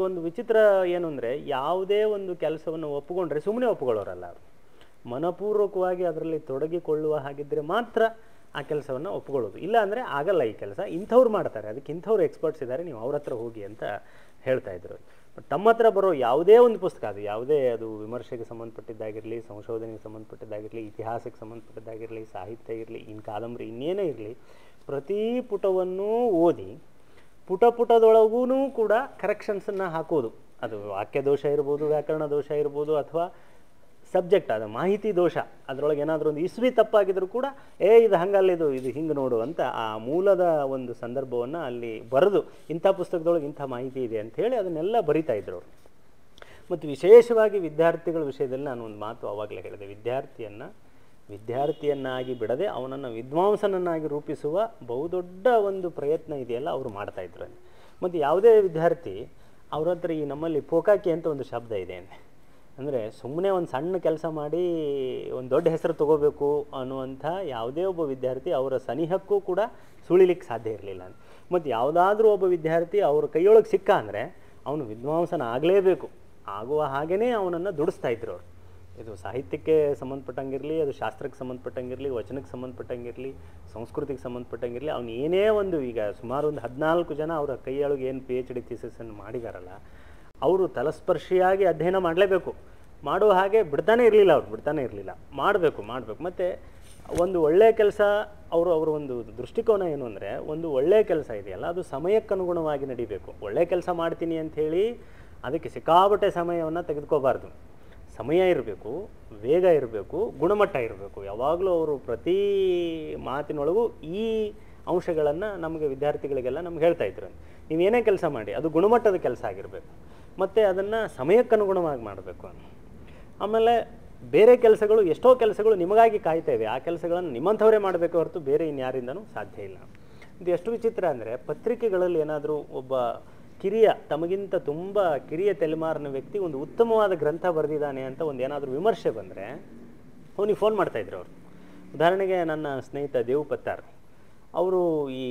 ಅವ್ರಿಗೊಂದು ವಿಚಿತ್ರ ಏನು ಅಂದರೆ ಯಾವುದೇ ಒಂದು ಕೆಲಸವನ್ನು ಒಪ್ಪಿಕೊಂಡ್ರೆ ಸುಮ್ಮನೆ ಒಪ್ಪಿಕೊಳ್ಳೋರಲ್ಲ ಅವರು ಮನಪೂರ್ವಕವಾಗಿ ಅದರಲ್ಲಿ ತೊಡಗಿಕೊಳ್ಳುವ ಹಾಗಿದ್ದರೆ ಮಾತ್ರ ಆ ಕೆಲಸವನ್ನು ಒಪ್ಕೊಳ್ಳೋದು ಇಲ್ಲ ಅಂದರೆ ಆಗಲ್ಲ ಈ ಕೆಲಸ ಇಂಥವ್ರು ಮಾಡ್ತಾರೆ ಅದಕ್ಕೆ ಇಂಥವ್ರು ಎಕ್ಸ್ಪರ್ಟ್ಸ್ ಇದ್ದಾರೆ ನೀವು ಅವ್ರ ಹತ್ರ ಹೋಗಿ ಅಂತ ಹೇಳ್ತಾ ಇದ್ರು ಬಟ್ ತಮ್ಮ ಹತ್ರ ಬರೋ ಯಾವುದೇ ಒಂದು ಪುಸ್ತಕ ಅದು ಯಾವುದೇ ಅದು ವಿಮರ್ಶೆಗೆ ಸಂಬಂಧಪಟ್ಟಿದ್ದಾಗಿರಲಿ ಸಂಶೋಧನೆಗೆ ಸಂಬಂಧಪಟ್ಟಿದ್ದಾಗಿರಲಿ ಇತಿಹಾಸಕ್ಕೆ ಸಂಬಂಧಪಟ್ಟಿದ್ದಾಗಿರಲಿ ಸಾಹಿತ್ಯ ಇರಲಿ ಇನ್ನು ಕಾದಂಬರಿ ಇನ್ನೇನೇ ಇರಲಿ ಪ್ರತಿ ಪುಟವನ್ನೂ ಓದಿ ಪುಟ ಪುಟದೊಳಗೂ ಕೂಡ ಕರೆಕ್ಷನ್ಸನ್ನು ಹಾಕೋದು ಅದು ವಾಕ್ಯ ದೋಷ ಇರ್ಬೋದು ವ್ಯಾಕರಣ ದೋಷ ಇರ್ಬೋದು ಅಥವಾ ಸಬ್ಜೆಕ್ಟ್ ಅದು ಮಾಹಿತಿ ದೋಷ ಅದರೊಳಗೆ ಏನಾದರೂ ಒಂದು ಇಸ್ವಿ ತಪ್ಪಾಗಿದ್ರು ಕೂಡ ಏ ಇದು ಹಂಗಲ್ಲಿದು ಇದು ಹಿಂಗೆ ನೋಡು ಅಂತ ಆ ಮೂಲದ ಒಂದು ಸಂದರ್ಭವನ್ನು ಅಲ್ಲಿ ಬರೆದು ಇಂಥ ಪುಸ್ತಕದೊಳಗೆ ಇಂಥ ಮಾಹಿತಿ ಇದೆ ಅಂತ ಹೇಳಿ ಅದನ್ನೆಲ್ಲ ಬರಿತಾ ಇದ್ರು ಅವರು ಮತ್ತು ವಿಶೇಷವಾಗಿ ವಿದ್ಯಾರ್ಥಿಗಳ ವಿಷಯದಲ್ಲಿ ನಾನು ಒಂದು ಮಾತು ಆವಾಗಲೇ ಹೇಳಿದೆ ವಿದ್ಯಾರ್ಥಿಯನ್ನು ವಿದ್ಯಾರ್ಥಿಯನ್ನಾಗಿ ಬಿಡದೆ ಅವನನ್ನು ವಿದ್ವಾಂಸನನ್ನಾಗಿ ರೂಪಿಸುವ ಬಹುದೊಡ್ಡ ಒಂದು ಪ್ರಯತ್ನ ಇದೆಯಲ್ಲ ಅವರು ಮಾಡ್ತಾಯಿದ್ರು ಅಲ್ಲಿ ಮತ್ತು ಯಾವುದೇ ವಿದ್ಯಾರ್ಥಿ ಅವ್ರ ಹತ್ರ ಈ ನಮ್ಮಲ್ಲಿ ಪೋಕಾಕಿ ಅಂತ ಒಂದು ಶಬ್ದ ಇದೆ ಅಂದರೆ ಸುಮ್ಮನೆ ಒಂದು ಸಣ್ಣ ಕೆಲಸ ಮಾಡಿ ಒಂದು ದೊಡ್ಡ ಹೆಸರು ತಗೋಬೇಕು ಅನ್ನುವಂಥ ಯಾವುದೇ ಒಬ್ಬ ವಿದ್ಯಾರ್ಥಿ ಅವರ ಸನಿಹಕ್ಕೂ ಕೂಡ ಸುಳಿಲಿಕ್ಕೆ ಸಾಧ್ಯ ಇರಲಿಲ್ಲ ಮತ್ತು ಯಾವುದಾದ್ರೂ ಒಬ್ಬ ವಿದ್ಯಾರ್ಥಿ ಅವ್ರ ಕೈಯೊಳಗೆ ಸಿಕ್ಕ ಅಂದರೆ ಅವನು ವಿದ್ವಾಂಸನ ಆಗಲೇಬೇಕು ಆಗುವ ಹಾಗೆಯೇ ಅವನನ್ನು ದುಡಿಸ್ತಾ ಇದ್ರು ಅವರು ಇದು ಸಾಹಿತ್ಯಕ್ಕೆ ಸಂಬಂಧಪಟ್ಟಂಗಿರಲಿ ಅದು ಶಾಸ್ತ್ರಕ್ಕೆ ಸಂಬಂಧಪಟ್ಟಂಗಿರಲಿ ವಚನಕ್ಕೆ ಸಂಬಂಧಪಟ್ಟಂಗಿರಲಿ ಸಂಸ್ಕೃತಿಗೆ ಸಂಬಂಧಪಟ್ಟಂಗಿರಲಿ ಅವ್ನು ಏನೇ ಒಂದು ಈಗ ಸುಮಾರು ಒಂದು ಹದಿನಾಲ್ಕು ಜನ ಅವರ ಕೈಯೊಳಗೆ ಏನು ಪಿ ಎಚ್ ಡಿ ಥೀಸಸನ್ನು ಮಾಡಿದಾರಲ್ಲ ಅವರು ತಲಸ್ಪರ್ಶಿಯಾಗಿ ಅಧ್ಯಯನ ಮಾಡಲೇಬೇಕು ಮಾಡುವ ಹಾಗೆ ಬಿಡ್ತಾನೆ ಇರಲಿಲ್ಲ ಅವ್ರು ಬಿಡ್ತಾನೆ ಇರಲಿಲ್ಲ ಮಾಡಬೇಕು ಮಾಡಬೇಕು ಮತ್ತು ಒಂದು ಒಳ್ಳೆಯ ಕೆಲಸ ಅವರು ಅವರ ಒಂದು ದೃಷ್ಟಿಕೋನ ಏನು ಅಂದರೆ ಒಂದು ಒಳ್ಳೆಯ ಕೆಲಸ ಇದೆಯಲ್ಲ ಅದು ಸಮಯಕ್ಕನುಗುಣವಾಗಿ ನಡಿಬೇಕು ಒಳ್ಳೆಯ ಕೆಲಸ ಮಾಡ್ತೀನಿ ಅಂಥೇಳಿ ಅದಕ್ಕೆ ಸಿಕ್ಕಾಪಟ್ಟೆ ಸಮಯವನ್ನು ತೆಗೆದುಕೋಬಾರ್ದು ಸಮಯ ಇರಬೇಕು ವೇಗ ಇರಬೇಕು ಗುಣಮಟ್ಟ ಇರಬೇಕು ಯಾವಾಗಲೂ ಅವರು ಪ್ರತಿ ಮಾತಿನೊಳಗೂ ಈ ಅಂಶಗಳನ್ನು ನಮಗೆ ವಿದ್ಯಾರ್ಥಿಗಳಿಗೆಲ್ಲ ನಮ್ಗೆ ಹೇಳ್ತಾ ಇದ್ರು ನೀವೇನೇ ಕೆಲಸ ಮಾಡಿ ಅದು ಗುಣಮಟ್ಟದ ಕೆಲಸ ಆಗಿರಬೇಕು ಮತ್ತು ಅದನ್ನು ಸಮಯಕ್ಕನುಗುಣವಾಗಿ ಮಾಡಬೇಕು ಆಮೇಲೆ ಬೇರೆ ಕೆಲಸಗಳು ಎಷ್ಟೋ ಕೆಲಸಗಳು ನಿಮಗಾಗಿ ಕಾಯ್ತಾ ಇವೆ ಆ ಕೆಲಸಗಳನ್ನು ನಿಮ್ಮಂಥವರೇ ಮಾಡಬೇಕು ಹೊರತು ಬೇರೆ ಇನ್ಯಾರಿಂದನೂ ಸಾಧ್ಯ ಇಲ್ಲ ಇದು ಎಷ್ಟು ವಿಚಿತ್ರ ಅಂದರೆ ಪತ್ರಿಕೆಗಳಲ್ಲಿ ಏನಾದರೂ ಒಬ್ಬ ಕಿರಿಯ ತಮಗಿಂತ ತುಂಬ ಕಿರಿಯ ತಲೆಮಾರಿನ ವ್ಯಕ್ತಿ ಒಂದು ಉತ್ತಮವಾದ ಗ್ರಂಥ ಬರೆದಿದ್ದಾನೆ ಅಂತ ಒಂದು ಏನಾದರೂ ವಿಮರ್ಶೆ ಬಂದರೆ ಅವನಿಗೆ ಫೋನ್ ಮಾಡ್ತಾಯಿದ್ರು ಅವರು ಉದಾಹರಣೆಗೆ ನನ್ನ ಸ್ನೇಹಿತ ದೇವು ಪತ್ತಾರ್ ಅವರು ಈ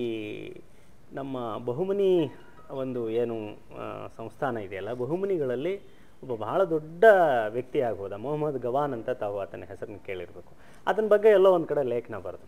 ನಮ್ಮ ಬಹುಮನಿ ಒಂದು ಏನು ಆ, ಸಂಸ್ಥಾನ ಇದೆಯಲ್ಲ ಬಹುಮನಿಗಳಲ್ಲಿ ಒಬ್ಬ ಬಹಳ ದೊಡ್ಡ ವ್ಯಕ್ತಿ ಆಗ್ಬೋದ ಮೊಹಮ್ಮದ್ ಗವಾನ್ ಅಂತ ತಾವು ಆತನ ಹೆಸರನ್ನು ಕೇಳಿರಬೇಕು ಆತನ ಬಗ್ಗೆ ಎಲ್ಲೋ ಒಂದು ಕಡೆ ಲೇಖನ ಬರೆದು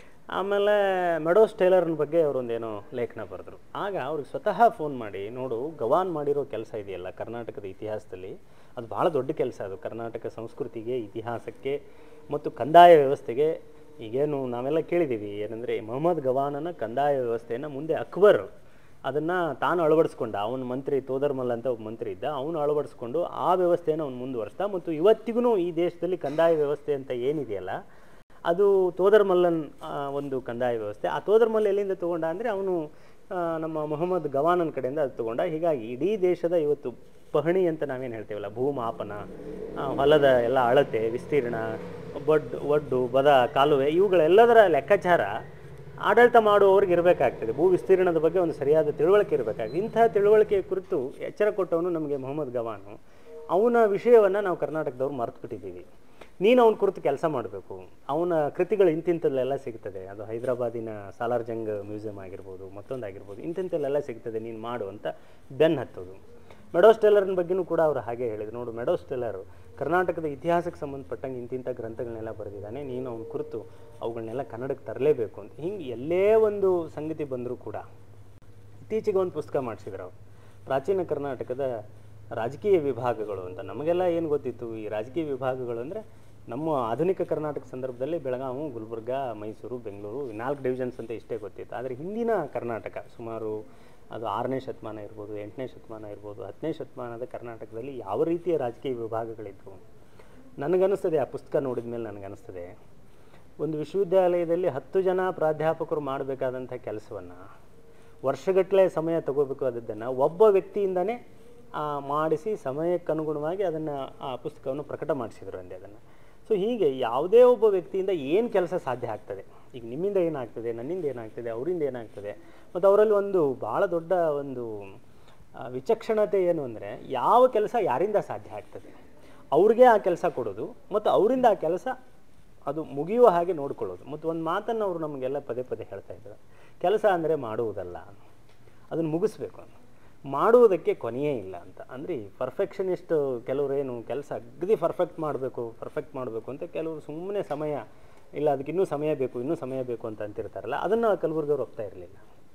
ಆಮೇಲೆ ಮೆಡೋಸ್ ಟೇಲರ್ನ ಬಗ್ಗೆ ಅವರೊಂದೇನೋ ಲೇಖನ ಬರೆದ್ರು ಆಗ ಅವ್ರಿಗೆ ಸ್ವತಃ ಫೋನ್ ಮಾಡಿ ನೋಡು ಗವಾನ್ ಮಾಡಿರೋ ಕೆಲಸ ಇದೆಯಲ್ಲ ಕರ್ನಾಟಕದ ಇತಿಹಾಸದಲ್ಲಿ ಅದು ಭಾಳ ದೊಡ್ಡ ಕೆಲಸ ಅದು ಕರ್ನಾಟಕ ಸಂಸ್ಕೃತಿಗೆ ಇತಿಹಾಸಕ್ಕೆ ಮತ್ತು ಕಂದಾಯ ವ್ಯವಸ್ಥೆಗೆ ಈಗೇನು ನಾವೆಲ್ಲ ಕೇಳಿದ್ದೀವಿ ಏನಂದರೆ ಮೊಹಮ್ಮದ್ ಗವಾನನ ಕಂದಾಯ ವ್ಯವಸ್ಥೆಯನ್ನು ಮುಂದೆ ಅಕ್ಬರ್ ಅದನ್ನು ತಾನು ಅಳವಡಿಸ್ಕೊಂಡ ಅವನ ಮಂತ್ರಿ ತೋದರ್ಮಲ್ ಅಂತ ಒಬ್ಬ ಮಂತ್ರಿ ಇದ್ದ ಅವನು ಅಳವಡಿಸ್ಕೊಂಡು ಆ ವ್ಯವಸ್ಥೆಯನ್ನು ಅವನು ಮುಂದುವರಿಸ್ದ ಮತ್ತು ಇವತ್ತಿಗೂ ಈ ದೇಶದಲ್ಲಿ ಕಂದಾಯ ವ್ಯವಸ್ಥೆ ಅಂತ ಏನಿದೆಯಲ್ಲ ಅದು ತೋದರ್ಮಲ್ಲನ್ ಆ, ಒಂದು ಕಂದಾಯ ವ್ಯವಸ್ಥೆ ಆ ತೋದರ್ಮಲ್ ಎಲ್ಲಿಂದ ತೊಗೊಂಡ ಅಂದರೆ ಅವನು ನಮ್ಮ ಮೊಹಮ್ಮದ್ ಗವಾನನ್ ಕಡೆಯಿಂದ ಅದು ತೊಗೊಂಡ ಹೀಗಾಗಿ ಇಡೀ ದೇಶದ ಇವತ್ತು ಪಹಣಿ ಅಂತ ನಾವೇನು ಹೇಳ್ತೇವಲ್ಲ ಭೂಮಾಪನ ಆ, ಹೊಲದ ಎಲ್ಲ ಅಳತೆ ವಿಸ್ತೀರ್ಣ ಬಡ್ ಒಡ್ಡು ಬದ ಕಾಲುವೆ ಇವುಗಳೆಲ್ಲದರ ಲೆಕ್ಕಾಚಾರ ಆಡಳಿತ ಮಾಡುವವ್ರಿಗೆ ಇರಬೇಕಾಗ್ತದೆ ಭೂ ವಿಸ್ತೀರ್ಣದ ಬಗ್ಗೆ ಒಂದು ಸರಿಯಾದ ತಿಳುವಳಿಕೆ ಇರಬೇಕಾಗ್ತದೆ ಇಂಥ ತಿಳುವಳಿಕೆ ಕುರಿತು ಎಚ್ಚರ ಕೊಟ್ಟವನು ನಮಗೆ ಮೊಹಮ್ಮದ್ ಗವಾನು ಅವನ ವಿಷಯವನ್ನು ನಾವು ಕರ್ನಾಟಕದವ್ರು ಮರೆತು ಬಿಟ್ಟಿದ್ದೀವಿ ನೀನು ಅವನ ಕುರಿತು ಕೆಲಸ ಮಾಡಬೇಕು ಅವನ ಕೃತಿಗಳು ಇಂತಿಂಥಲ್ಲೆಲ್ಲ ಸಿಗ್ತದೆ ಅದು ಹೈದರಾಬಾದಿನ ಸಾಲಾರ್ಜಂಗ್ ಮ್ಯೂಸಿಯಂ ಆಗಿರ್ಬೋದು ಮತ್ತೊಂದು ಆಗಿರ್ಬೋದು ಇಂತಿಂಥಲ್ಲೆಲ್ಲ ಸಿಗ್ತದೆ ನೀನು ಮಾಡು ಅಂತ ಬೆನ್ನು ಹತ್ತೋದು ಮೆಡೋಸ್ ಟೇಲರ್ನ ಬಗ್ಗೆನೂ ಕೂಡ ಅವರು ಹಾಗೆ ಹೇಳಿದ್ರು ನೋಡು ಮೆಡೋಸ್ ಟೇಲರು ಕರ್ನಾಟಕದ ಇತಿಹಾಸಕ್ಕೆ ಸಂಬಂಧಪಟ್ಟಂಗೆ ಇಂತಿಂಥ ಗ್ರಂಥಗಳನ್ನೆಲ್ಲ ಬರೆದಿದ್ದಾನೆ ನೀನು ಅವನ ಕುರಿತು ಅವುಗಳನ್ನೆಲ್ಲ ಕನ್ನಡಕ್ಕೆ ತರಲೇಬೇಕು ಅಂತ ಹಿಂಗೆ ಎಲ್ಲೇ ಒಂದು ಸಂಗತಿ ಬಂದರೂ ಕೂಡ ಇತ್ತೀಚೆಗೆ ಒಂದು ಪುಸ್ತಕ ಮಾಡಿಸಿದ್ರು ಅವರು ಪ್ರಾಚೀನ ಕರ್ನಾಟಕದ ರಾಜಕೀಯ ವಿಭಾಗಗಳು ಅಂತ ನಮಗೆಲ್ಲ ಏನು ಗೊತ್ತಿತ್ತು ಈ ರಾಜಕೀಯ ವಿಭಾಗಗಳು ಅಂದರೆ ನಮ್ಮ ಆಧುನಿಕ ಕರ್ನಾಟಕ ಸಂದರ್ಭದಲ್ಲಿ ಬೆಳಗಾವಿ ಗುಲ್ಬರ್ಗ ಮೈಸೂರು ಬೆಂಗಳೂರು ಈ ನಾಲ್ಕು ಡಿವಿಷನ್ಸ್ ಅಂತ ಇಷ್ಟೇ ಗೊತ್ತಿತ್ತು ಆದರೆ ಹಿಂದಿನ ಕರ್ನಾಟಕ ಸುಮಾರು ಅದು ಆರನೇ ಶತಮಾನ ಇರ್ಬೋದು ಎಂಟನೇ ಶತಮಾನ ಇರ್ಬೋದು ಹತ್ತನೇ ಶತಮಾನದ ಕರ್ನಾಟಕದಲ್ಲಿ ಯಾವ ರೀತಿಯ ರಾಜಕೀಯ ವಿಭಾಗಗಳಿದ್ವು ನನಗನ್ನಿಸ್ತದೆ ಆ ಪುಸ್ತಕ ನೋಡಿದ ಮೇಲೆ ನನಗನ್ನಿಸ್ತದೆ ಒಂದು ವಿಶ್ವವಿದ್ಯಾಲಯದಲ್ಲಿ ಹತ್ತು ಜನ ಪ್ರಾಧ್ಯಾಪಕರು ಮಾಡಬೇಕಾದಂಥ ಕೆಲಸವನ್ನು ವರ್ಷಗಟ್ಟಲೆ ಸಮಯ ತಗೋಬೇಕಾದದ್ದನ್ನು ಒಬ್ಬ ವ್ಯಕ್ತಿಯಿಂದನೇ ಆ, ಮಾಡಿಸಿ ಸಮಯಕ್ಕನುಗುಣವಾಗಿ ಅದನ್ನು ಆ ಪುಸ್ತಕವನ್ನು ಪ್ರಕಟ ಮಾಡಿಸಿದ್ರು ಅಂದೆ ಅದನ್ನು ಸೊ ಹೀಗೆ ಯಾವುದೇ ಒಬ್ಬ ವ್ಯಕ್ತಿಯಿಂದ ಏನು ಕೆಲಸ ಸಾಧ್ಯ ಆಗ್ತದೆ ಈಗ ನಿಮ್ಮಿಂದ ಏನಾಗ್ತದೆ ನನ್ನಿಂದ ಏನಾಗ್ತದೆ ಅವರಿಂದ ಏನಾಗ್ತದೆ ಮತ್ತು ಅವರಲ್ಲಿ ಒಂದು ಭಾಳ ದೊಡ್ಡ ಒಂದು ಆ, ವಿಚಕ್ಷಣತೆ ಏನು ಅಂದರೆ ಯಾವ ಕೆಲಸ ಯಾರಿಂದ ಸಾಧ್ಯ ಆಗ್ತದೆ ಅವ್ರಿಗೆ ಆ ಕೆಲಸ ಕೊಡೋದು ಮತ್ತು ಅವರಿಂದ ಆ ಕೆಲಸ ಅದು ಮುಗಿಯುವ ಹಾಗೆ ನೋಡ್ಕೊಳ್ಳೋದು ಮತ್ತು ಒಂದು ಮಾತನ್ನು ಅವರು ನಮಗೆಲ್ಲ ಪದೇ ಪದೇ ಹೇಳ್ತಾ ಇದ್ರು ಕೆಲಸ ಅಂದರೆ ಮಾಡುವುದಲ್ಲ ಅದನ್ನು ಮುಗಿಸ್ಬೇಕು ಮಾಡುವುದಕ್ಕೆ ಕೊನೆಯೇ ಇಲ್ಲ ಅಂತ ಅಂದರೆ ಈ ಪರ್ಫೆಕ್ಷನಿಸ್ಟ್ ಕೆಲವರೇನು ಕೆಲಸ ಅಗದಿ ಪರ್ಫೆಕ್ಟ್ ಮಾಡಬೇಕು ಪರ್ಫೆಕ್ಟ್ ಮಾಡಬೇಕು ಅಂತ ಕೆಲವರು ಸುಮ್ಮನೆ ಸಮಯ ಇಲ್ಲ ಅದಕ್ಕೆ ಇನ್ನೂ ಸಮಯ ಬೇಕು ಇನ್ನೂ ಸಮಯ ಬೇಕು ಅಂತ ಅಂತಿರ್ತಾರಲ್ಲ ಅದನ್ನು ಕಲಬುರ್ಗಿಯವರು ಒಪ್ತಾ ಇರಲಿಲ್ಲ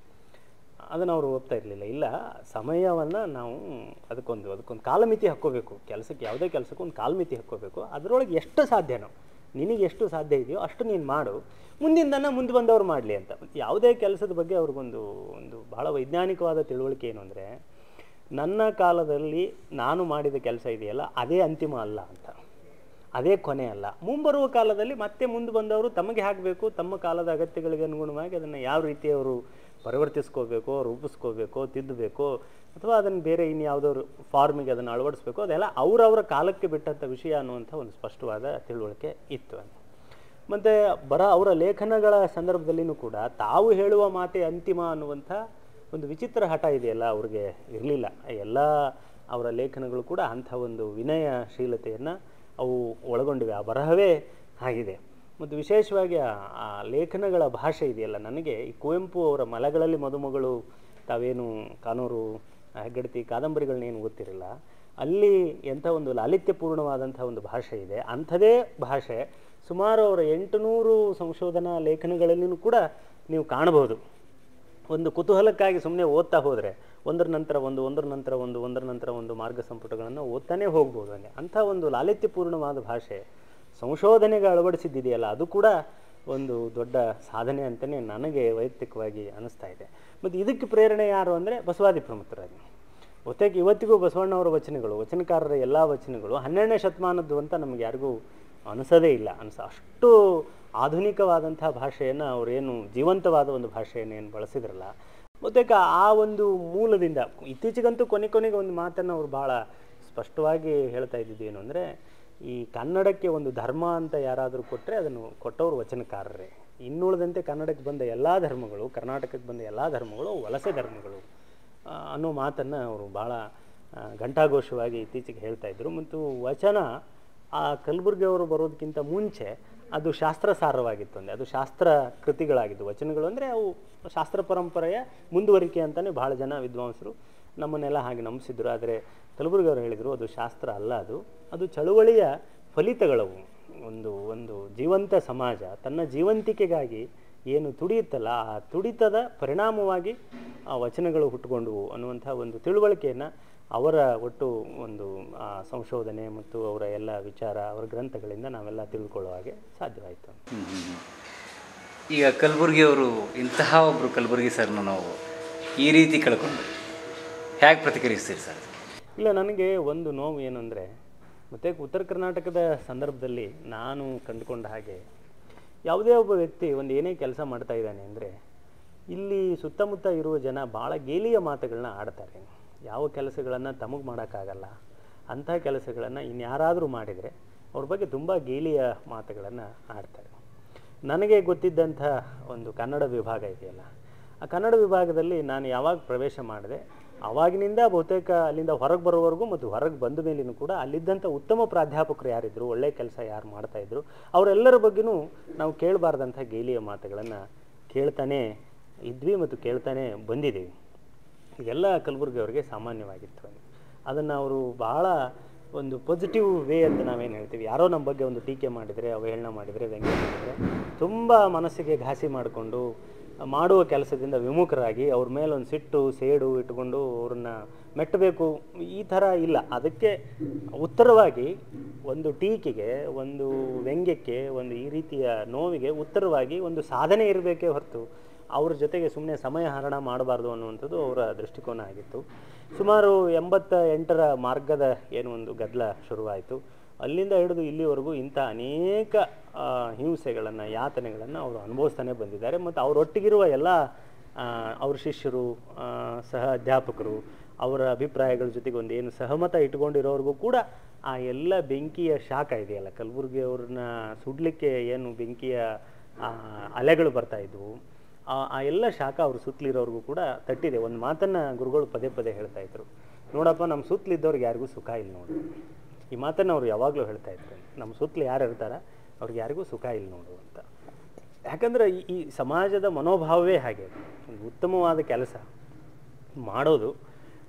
ಅದನ್ನು ಅವರು ಒಪ್ತಾ ಇರಲಿಲ್ಲ ಇಲ್ಲ ಸಮಯವನ್ನು ನಾವು ಅದಕ್ಕೊಂದು ಅದಕ್ಕೊಂದು ಕಾಲಮಿತಿ ಹಾಕ್ಕೋಬೇಕು ಕೆಲಸಕ್ಕೆ ಯಾವುದೇ ಕೆಲಸಕ್ಕೂ ಒಂದು ಕಾಲಮಿತಿ ಹಾಕ್ಕೋಬೇಕು ಅದರೊಳಗೆ ಎಷ್ಟು ಸಾಧ್ಯನೋ ನಿನಗೆ ಎಷ್ಟು ಸಾಧ್ಯ ಇದೆಯೋ ಅಷ್ಟು ನೀನು ಮಾಡು ಮುಂದಿಂದನ ಮುಂದೆ ಬಂದವರು ಮಾಡಲಿ ಅಂತ ಯಾವುದೇ ಕೆಲಸದ ಬಗ್ಗೆ ಅವ್ರಿಗೊಂದು ಒಂದು ಬಹಳ ವೈಜ್ಞಾನಿಕವಾದ ತಿಳುವಳಿಕೆ ಏನು ಅಂದರೆ ನನ್ನ ಕಾಲದಲ್ಲಿ ನಾನು ಮಾಡಿದ ಕೆಲಸ ಇದೆಯಲ್ಲ ಅದೇ ಅಂತಿಮ ಅಲ್ಲ ಅಂತ ಅದೇ ಕೊನೆ ಅಲ್ಲ ಮುಂಬರುವ ಕಾಲದಲ್ಲಿ ಮತ್ತೆ ಮುಂದೆ ಬಂದವರು ತಮಗೆ ಹಾಕಬೇಕು ತಮ್ಮ ಕಾಲದ ಅಗತ್ಯಗಳಿಗೆ ಅನುಗುಣವಾಗಿ ಅದನ್ನು ಯಾವ ರೀತಿ ಅವರು ಪರಿವರ್ತಿಸ್ಕೋಬೇಕೋ ರೂಪಿಸ್ಕೋಬೇಕೋ ತಿದ್ದಬೇಕೋ ಅಥವಾ ಅದನ್ನು ಬೇರೆ ಇನ್ಯಾವುದಾದ್ರು ಫಾರ್ಮಿಗೆ ಅದನ್ನು ಅಳವಡಿಸ್ಬೇಕು ಅದೆಲ್ಲ ಅವರವರ ಕಾಲಕ್ಕೆ ಬಿಟ್ಟಂಥ ವಿಷಯ ಅನ್ನುವಂಥ ಒಂದು ಸ್ಪಷ್ಟವಾದ ತಿಳುವಳಿಕೆ ಇತ್ತು ಅಂತ ಮತ್ತು ಬರ ಅವರ ಲೇಖನಗಳ ಸಂದರ್ಭದಲ್ಲಿನೂ ಕೂಡ ತಾವು ಹೇಳುವ ಮಾತೆ ಅಂತಿಮ ಅನ್ನುವಂಥ ಒಂದು ವಿಚಿತ್ರ ಹಠ ಇದೆಯಲ್ಲ ಅವ್ರಿಗೆ ಇರಲಿಲ್ಲ ಎಲ್ಲ ಅವರ ಲೇಖನಗಳು ಕೂಡ ಅಂಥ ಒಂದು ವಿನಯಶೀಲತೆಯನ್ನು ಅವು ಒಳಗೊಂಡಿವೆ ಆ ಬರಹವೇ ಆಗಿದೆ ಮತ್ತು ವಿಶೇಷವಾಗಿ ಆ ಆ ಲೇಖನಗಳ ಭಾಷೆ ಇದೆಯಲ್ಲ ನನಗೆ ಈ ಕುವೆಂಪು ಅವರ ಮಲಗಳಲ್ಲಿ ಮದುಮಗಳು ತಾವೇನು ಕಾನೂರು ಹೆಗ್ಗಡತಿ ಕಾದಂಬರಿಗಳನ್ನೇನು ಓದ್ತಿರಲ್ಲ ಅಲ್ಲಿ ಎಂಥ ಒಂದು ಲಾಲಿತ್ಯಪೂರ್ಣವಾದಂಥ ಒಂದು ಭಾಷೆ ಇದೆ ಅಂಥದೇ ಭಾಷೆ ಸುಮಾರು ಅವರ ಎಂಟುನೂರು ಸಂಶೋಧನಾ ಲೇಖನಗಳಲ್ಲಿಯೂ ಕೂಡ ನೀವು ಕಾಣಬಹುದು ಒಂದು ಕುತೂಹಲಕ್ಕಾಗಿ ಸುಮ್ಮನೆ ಓದ್ತಾ ಹೋದರೆ ಒಂದರ ನಂತರ ಒಂದು ಒಂದರ ನಂತರ ಒಂದು ಒಂದರ ನಂತರ ಒಂದು ಮಾರ್ಗ ಸಂಪುಟಗಳನ್ನು ಓದ್ತಾನೆ ಹೋಗ್ಬೋದು ಹಂಗೆ ಅಂಥ ಒಂದು ಲಾಲಿತ್ಯಪೂರ್ಣವಾದ ಭಾಷೆ ಸಂಶೋಧನೆಗೆ ಅಳವಡಿಸಿದ್ದಿದೆಯಲ್ಲ ಅದು ಕೂಡ ಒಂದು ದೊಡ್ಡ ಸಾಧನೆ ಅಂತಲೇ ನನಗೆ ವೈಯಕ್ತಿಕವಾಗಿ ಅನಿಸ್ತಾ ಇದೆ ಮತ್ತು ಇದಕ್ಕೆ ಪ್ರೇರಣೆ ಯಾರು ಅಂದರೆ ಬಸವಾದಿ ಪ್ರಮುಖರಾಗಿ ಬಹುತೇಕ ಇವತ್ತಿಗೂ ಬಸವಣ್ಣವರ ವಚನಗಳು ವಚನಕಾರರ ಎಲ್ಲ ವಚನಗಳು ಹನ್ನೆರಡನೇ ಶತಮಾನದ್ದು ಅಂತ ನಮಗೆ ಯಾರಿಗೂ ಅನಿಸೋದೇ ಇಲ್ಲ ಅನಿಸ ಅಷ್ಟು ಆಧುನಿಕವಾದಂಥ ಭಾಷೆಯನ್ನು ಅವರೇನು ಜೀವಂತವಾದ ಒಂದು ಭಾಷೆಯನ್ನು ಏನು ಬಳಸಿದ್ರಲ್ಲ ಬಹುತೇಕ ಆ ಒಂದು ಮೂಲದಿಂದ ಇತ್ತೀಚೆಗಂತೂ ಕೊನೆ ಕೊನೆಗೆ ಒಂದು ಮಾತನ್ನು ಅವರು ಭಾಳ ಸ್ಪಷ್ಟವಾಗಿ ಹೇಳ್ತಾ ಇದ್ದಿದ್ದು ಏನು ಅಂದರೆ ಈ ಕನ್ನಡಕ್ಕೆ ಒಂದು ಧರ್ಮ ಅಂತ ಯಾರಾದರೂ ಕೊಟ್ಟರೆ ಅದನ್ನು ಕೊಟ್ಟವರು ವಚನಕಾರರೇ ಇನ್ನುಳಿದಂತೆ ಕನ್ನಡಕ್ಕೆ ಬಂದ ಎಲ್ಲ ಧರ್ಮಗಳು ಕರ್ನಾಟಕಕ್ಕೆ ಬಂದ ಎಲ್ಲ ಧರ್ಮಗಳು ವಲಸೆ ಧರ್ಮಗಳು ಆ, ಅನ್ನೋ ಮಾತನ್ನು ಅವರು ಭಾಳ ಆ, ಘಂಟಾಘೋಷವಾಗಿ ಇತ್ತೀಚೆಗೆ ಹೇಳ್ತಾ ಇದ್ದರು ಮತ್ತು ವಚನ ಆ ಕಲಬುರ್ಗಿ ಅವರು ಬರೋದಕ್ಕಿಂತ ಮುಂಚೆ ಅದು ಶಾಸ್ತ್ರಸಾರವಾಗಿತ್ತು ಅಂದರೆ ಅದು ಶಾಸ್ತ್ರ ಕೃತಿಗಳಾಗಿದ್ದು ವಚನಗಳು ಅಂದರೆ ಅವು ಶಾಸ್ತ್ರ ಪರಂಪರೆಯ ಮುಂದುವರಿಕೆ ಅಂತಲೇ ಭಾಳ ಜನ ವಿದ್ವಾಂಸರು ನಮ್ಮನ್ನೆಲ್ಲ ಹಾಗೆ ನಂಬಿಸಿದ್ರು ಆದರೆ ಕಲಬುರ್ಗಿ ಅವರು ಹೇಳಿದರು ಅದು ಶಾಸ್ತ್ರ ಅಲ್ಲ ಅದು ಅದು ಚಳುವಳಿಯ ಫಲಿತಗಳವು ಒಂದು ಒಂದು ಜೀವಂತ ಸಮಾಜ ತನ್ನ ಜೀವಂತಿಕೆಗಾಗಿ ಏನು ತುಡಿಯುತ್ತಲ್ಲ ಆ ತುಡಿತದ ಪರಿಣಾಮವಾಗಿ ಆ ವಚನಗಳು ಹುಟ್ಟುಕೊಂಡವು ಅನ್ನುವಂಥ ಒಂದು ತಿಳುವಳಿಕೆಯನ್ನು ಅವರ ಒಟ್ಟು ಒಂದು ಆ, ಸಂಶೋಧನೆ ಮತ್ತು ಅವರ ಎಲ್ಲ ವಿಚಾರ ಅವರ ಗ್ರಂಥಗಳಿಂದ ನಾವೆಲ್ಲ ತಿಳ್ಕೊಳ್ಳೋ ಹಾಗೆ ಸಾಧ್ಯವಾಯಿತು ಹ್ಮ್, ಹ್ಮ್, ಹ್ಮ್. ಈಗ ಕಲಬುರ್ಗಿಯವರು ಇಂತಹ ಒಬ್ಬರು ಕಲಬುರ್ಗಿ ಸರ್ನ ನಾವು ಈ ರೀತಿ ಕಳ್ಕೊಂಡು ಹೇಗೆ ಪ್ರತಿಕ್ರಿಯಿಸ್ತೀರಿ ಸರ್ ಇಲ್ಲ ನನಗೆ ಒಂದು ನೋವು ಏನು ಅಂದರೆ ಮತ್ತು ಉತ್ತರ ಕರ್ನಾಟಕದ ಸಂದರ್ಭದಲ್ಲಿ ನಾನು ಕಂಡುಕೊಂಡ ಹಾಗೆ ಯಾವುದೇ ಒಬ್ಬ ವ್ಯಕ್ತಿ ಒಂದು ಏನೇ ಕೆಲಸ ಮಾಡ್ತಾ ಇದ್ದಾನೆ ಅಂದರೆ ಇಲ್ಲಿ ಸುತ್ತಮುತ್ತ ಇರುವ ಜನ ಭಾಳ ಗೇಲಿಯ ಮಾತುಗಳನ್ನ ಆಡ್ತಾರೆ ಯಾವ ಕೆಲಸಗಳನ್ನು ತಮಗೆ ಮಾಡೋಕ್ಕಾಗಲ್ಲ ಅಂಥ ಕೆಲಸಗಳನ್ನು ಇನ್ಯಾರಾದರೂ ಮಾಡಿದರೆ ಅವ್ರ ಬಗ್ಗೆ ತುಂಬ ಗೇಲಿಯ ಮಾತುಗಳನ್ನು ಆಡ್ತಾರೆ ನನಗೆ ಗೊತ್ತಿದ್ದಂಥ ಒಂದು ಕನ್ನಡ ವಿಭಾಗ ಇದೆಯಲ್ಲ ಆ ಕನ್ನಡ ವಿಭಾಗದಲ್ಲಿ ನಾನು ಯಾವಾಗ ಪ್ರವೇಶ ಮಾಡಿದೆ ಆವಾಗಿನಿಂದ ಬಹುತೇಕ ಅಲ್ಲಿಂದ ಹೊರಗೆ ಬರೋವರೆಗೂ ಮತ್ತು ಹೊರಗೆ ಬಂದ ಮೇಲಿನೂ ಕೂಡ ಅಲ್ಲಿದ್ದಂಥ ಉತ್ತಮ ಪ್ರಾಧ್ಯಾಪಕರು ಯಾರಿದ್ರು ಒಳ್ಳೆಯ ಕೆಲಸ ಯಾರು ಮಾಡ್ತಾಯಿದ್ರು ಅವರೆಲ್ಲರ ಬಗ್ಗೆನೂ ನಾವು ಕೇಳಬಾರ್ದಂಥ ಗೇಲಿಯ ಮಾತುಗಳನ್ನು ಕೇಳ್ತಾನೆ ಇದ್ವಿ ಮತ್ತು ಕೇಳ್ತಾನೆ ಬಂದಿದ್ದೀವಿ ಇದೆಲ್ಲ ಕಲಬುರ್ಗಿ ಅವರಿಗೆ ಸಾಮಾನ್ಯವಾಗಿತ್ತು ಅದನ್ನು ಅವರು ಬಹಳ ಒಂದು ಪಾಸಿಟಿವ್ ವೇ ಅಂತ ನಾವೇನು ಹೇಳ್ತೀವಿ ಯಾರೋ ನಮ್ಮ ಬಗ್ಗೆ ಒಂದು ಟೀಕೆ ಮಾಡಿದರೆ ಅವಹೇಳನ ಮಾಡಿದರೆ ವ್ಯಂಗ್ಯ ಮಾಡಿದರೆ ತುಂಬ ಮನಸ್ಸಿಗೆ ಘಾಸಿ ಮಾಡಿಕೊಂಡು ಮಾಡುವ ಕೆಲಸದಿಂದ ವಿಮುಖರಾಗಿ ಅವ್ರ ಮೇಲೆ ಒಂದು ಸಿಟ್ಟು ಸೇಡು ಇಟ್ಕೊಂಡು ಅವ್ರನ್ನ ಮೆಟ್ಟಬೇಕು ಈ ಥರ ಇಲ್ಲ ಅದಕ್ಕೆ ಉತ್ತರವಾಗಿ ಒಂದು ಟೀಕೆಗೆ ಒಂದು ವ್ಯಂಗ್ಯಕ್ಕೆ ಒಂದು ಈ ರೀತಿಯ ನೋವಿಗೆ ಉತ್ತರವಾಗಿ ಒಂದು ಸಾಧನೆ ಇರಬೇಕೇ ಹೊರತು ಅವ್ರ ಜೊತೆಗೆ ಸುಮ್ಮನೆ ಸಮಯ ಹರಣ ಮಾಡಬಾರ್ದು ಅನ್ನುವಂಥದ್ದು ಅವರ ದೃಷ್ಟಿಕೋನ ಆಗಿತ್ತು ಸುಮಾರು ಎಂಬತ್ತ ಎಂಟರ ಮಾರ್ಗದ ಏನು ಒಂದು ಗದ್ದಲ ಶುರುವಾಯಿತು ಅಲ್ಲಿಂದ ಹಿಡಿದು ಇಲ್ಲಿವರೆಗೂ ಇಂಥ ಅನೇಕ ಆ, ಹಿಂಸೆಗಳನ್ನು ಯಾತನೆಗಳನ್ನು ಅವರು ಅನುಭವಿಸ್ತಾನೆ ಬಂದಿದ್ದಾರೆ ಮತ್ತು ಅವರೊಟ್ಟಿಗಿರುವ ಎಲ್ಲ ಆ, ಅವ್ರ ಶಿಷ್ಯರು ಆ, ಸಹ ಅಧ್ಯಾಪಕರು ಅವರ ಅಭಿಪ್ರಾಯಗಳ ಜೊತೆಗೆ ಒಂದು ಏನು ಸಹಮತ ಇಟ್ಕೊಂಡಿರೋರ್ಗೂ ಕೂಡ ಆ ಎಲ್ಲ ಬೆಂಕಿಯ ಶಾಖ ಇದೆಯಲ್ಲ ಕಲಬುರ್ಗಿ ಅವ್ರನ್ನ ಸುಡಲಿಕ್ಕೆ ಏನು ಬೆಂಕಿಯ ಆ, ಅಲೆಗಳು ಬರ್ತಾ ಇದ್ವು ಆ ಆ ಎಲ್ಲ ಶಾಖ ಅವ್ರ ಸುತ್ತಲಿರೋರ್ಗೂ ಕೂಡ ತಟ್ಟಿದೆ ಒಂದು ಮಾತನ್ನು ಗುರುಗಳು ಪದೇ ಪದೇ ಹೇಳ್ತಾ ಇದ್ರು ನೋಡಪ್ಪ ನಮ್ಮ ಸುತ್ತಲಿದ್ದವ್ರಿಗೆ ಯಾರಿಗೂ ಸುಖ ಇಲ್ಲ ನೋಡು ಈ ಮಾತನ್ನು ಅವ್ರು ಯಾವಾಗಲೂ ಹೇಳ್ತಾ ಇದ್ರು ನಮ್ಮ ಸುತ್ತಲು ಯಾರು ಇರ್ತಾರ ಅವ್ರಿಗೆ ಯಾರಿಗೂ ಸುಖ ಇಲ್ಲ ನೋಡು ಅಂತ ಯಾಕಂದ್ರೆ ಈ- ಈ ಸಮಾಜದ ಮನೋಭಾವವೇ ಹಾಗೆ ಒಂದು ಉತ್ತಮವಾದ ಕೆಲಸ ಮಾಡೋದು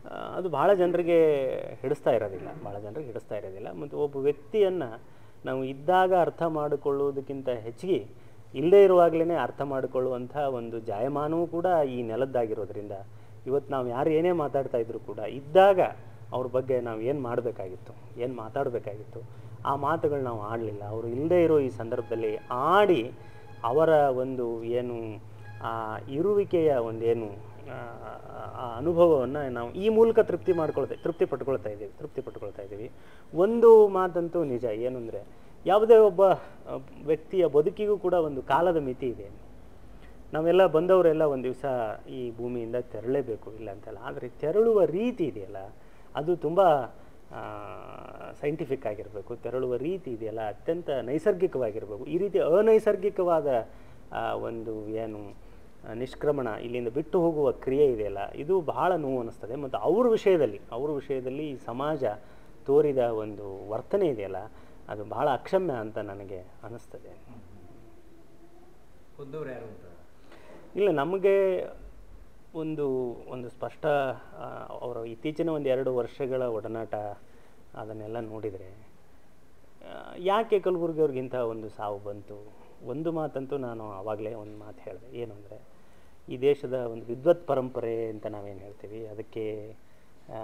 ಆ, ಅದು ಭಾಳ ಜನರಿಗೆ ಹಿಡಿಸ್ತಾ ಇರೋದಿಲ್ಲ ಭಾಳ ಜನರಿಗೆ ಹಿಡಿಸ್ತಾ ಇರೋದಿಲ್ಲ ಮತ್ತು ಒಬ್ಬ ವ್ಯಕ್ತಿಯನ್ನು ನಾವು ಇದ್ದಾಗ ಅರ್ಥ ಮಾಡಿಕೊಳ್ಳುವುದಕ್ಕಿಂತ ಹೆಚ್ಚಿಗೆ ಇಲ್ಲದೇ ಇರುವಾಗಲೇ ಅರ್ಥ ಮಾಡಿಕೊಳ್ಳುವಂಥ ಒಂದು ಜಾಯಮಾನವೂ ಕೂಡ ಈ ನೆಲದ್ದಾಗಿರೋದ್ರಿಂದ ಇವತ್ತು ನಾವು ಯಾರು ಏನೇ ಮಾತಾಡ್ತಾ ಇದ್ರು ಕೂಡ ಇದ್ದಾಗ ಅವ್ರ ಬಗ್ಗೆ ನಾವು ಏನು ಮಾಡಬೇಕಾಗಿತ್ತು ಏನು ಮಾತಾಡಬೇಕಾಗಿತ್ತು ಆ ಮಾತುಗಳು ನಾವು ಆಡಲಿಲ್ಲ ಅವರು ಇಲ್ಲದೇ ಇರೋ ಈ ಸಂದರ್ಭದಲ್ಲಿ ಆಡಿ ಅವರ ಒಂದು ಏನು ಆ ಇರುವಿಕೆಯ ಒಂದೇನು ಆ, ಆ ಅನುಭವವನ್ನು ನಾವು ಈ ಮೂಲಕ ತೃಪ್ತಿ ಮಾಡ್ಕೊಳ್ತಾ ತೃಪ್ತಿ ಪಟ್ಕೊಳ್ತಾ ಇದ್ದೀವಿ ತೃಪ್ತಿ ಪಟ್ಕೊಳ್ತಾ ಇದ್ದೀವಿ ಒಂದು ಮಾತಂತೂ ನಿಜ ಏನು ಅಂದರೆ ಯಾವುದೇ ಒಬ್ಬ ಆ, ವ್ಯಕ್ತಿಯ ಬದುಕಿಗೂ ಕೂಡ ಒಂದು ಕಾಲದ ಮಿತಿ ಇದೆ ನಾವೆಲ್ಲ ಬಂದವರೆಲ್ಲ ಒಂದು ದಿವಸ ಈ ಭೂಮಿಯಿಂದ ತೆರಳಲೇಬೇಕು ಇಲ್ಲ ಅಂತಲ್ಲ ಆದರೆ ತೆರಳುವ ರೀತಿ ಇದೆಯಲ್ಲ ಅದು ತುಂಬ ಸೈಂಟಿಫಿಕ್ ಆಗಿರಬೇಕು ತೆರಳುವ ರೀತಿ ಇದೆಯಲ್ಲ ಅತ್ಯಂತ ನೈಸರ್ಗಿಕವಾಗಿರಬೇಕು ಈ ರೀತಿ ಅನೈಸರ್ಗಿಕವಾದ ಆ, ಒಂದು ಏನು ಆ, ನಿಷ್ಕ್ರಮಣ ಇಲ್ಲಿಂದ ಬಿಟ್ಟು ಹೋಗುವ ಕ್ರಿಯೆ ಇದೆಯಲ್ಲ ಇದು ಬಹಳ ನೋವು ಅನ್ನಿಸ್ತದೆ ಮತ್ತು ಅವ್ರ ವಿಷಯದಲ್ಲಿ ಅವ್ರ ವಿಷಯದಲ್ಲಿ ಈ ಸಮಾಜ ತೋರಿದ ಒಂದು ವರ್ತನೆ ಇದೆಯಲ್ಲ ಅದು ಬಹಳ ಅಕ್ಷಮ್ಯ ಅಂತ ನನಗೆ ಅನ್ನಿಸ್ತದೆ ಕೊಂದವ್ರು ಯಾರು ಅಂತ ಇಲ್ಲ ನಮಗೆ ಒಂದು ಒಂದು ಸ್ಪಷ್ಟ ಆ, ಅವರ ಇತ್ತೀಚಿನ ಒಂದು ಎರಡು ವರ್ಷಗಳ ಒಡನಾಟ ಅದನ್ನೆಲ್ಲ ನೋಡಿದರೆ ಆ, ಯಾಕೆ ಕಲಬುರ್ಗಿ ಅವ್ರಿಗಿಂತ ಒಂದು ಸಾವು ಬಂತು ಒಂದು ಮಾತಂತೂ ನಾನು ಆವಾಗಲೇ ಒಂದು ಮಾತು ಹೇಳಿದೆ ಏನು ಅಂದರೆ ಈ ದೇಶದ ಒಂದು ವಿದ್ವತ್ ಪರಂಪರೆ ಅಂತ ನಾವೇನು ಹೇಳ್ತೀವಿ ಅದಕ್ಕೆ ಆ,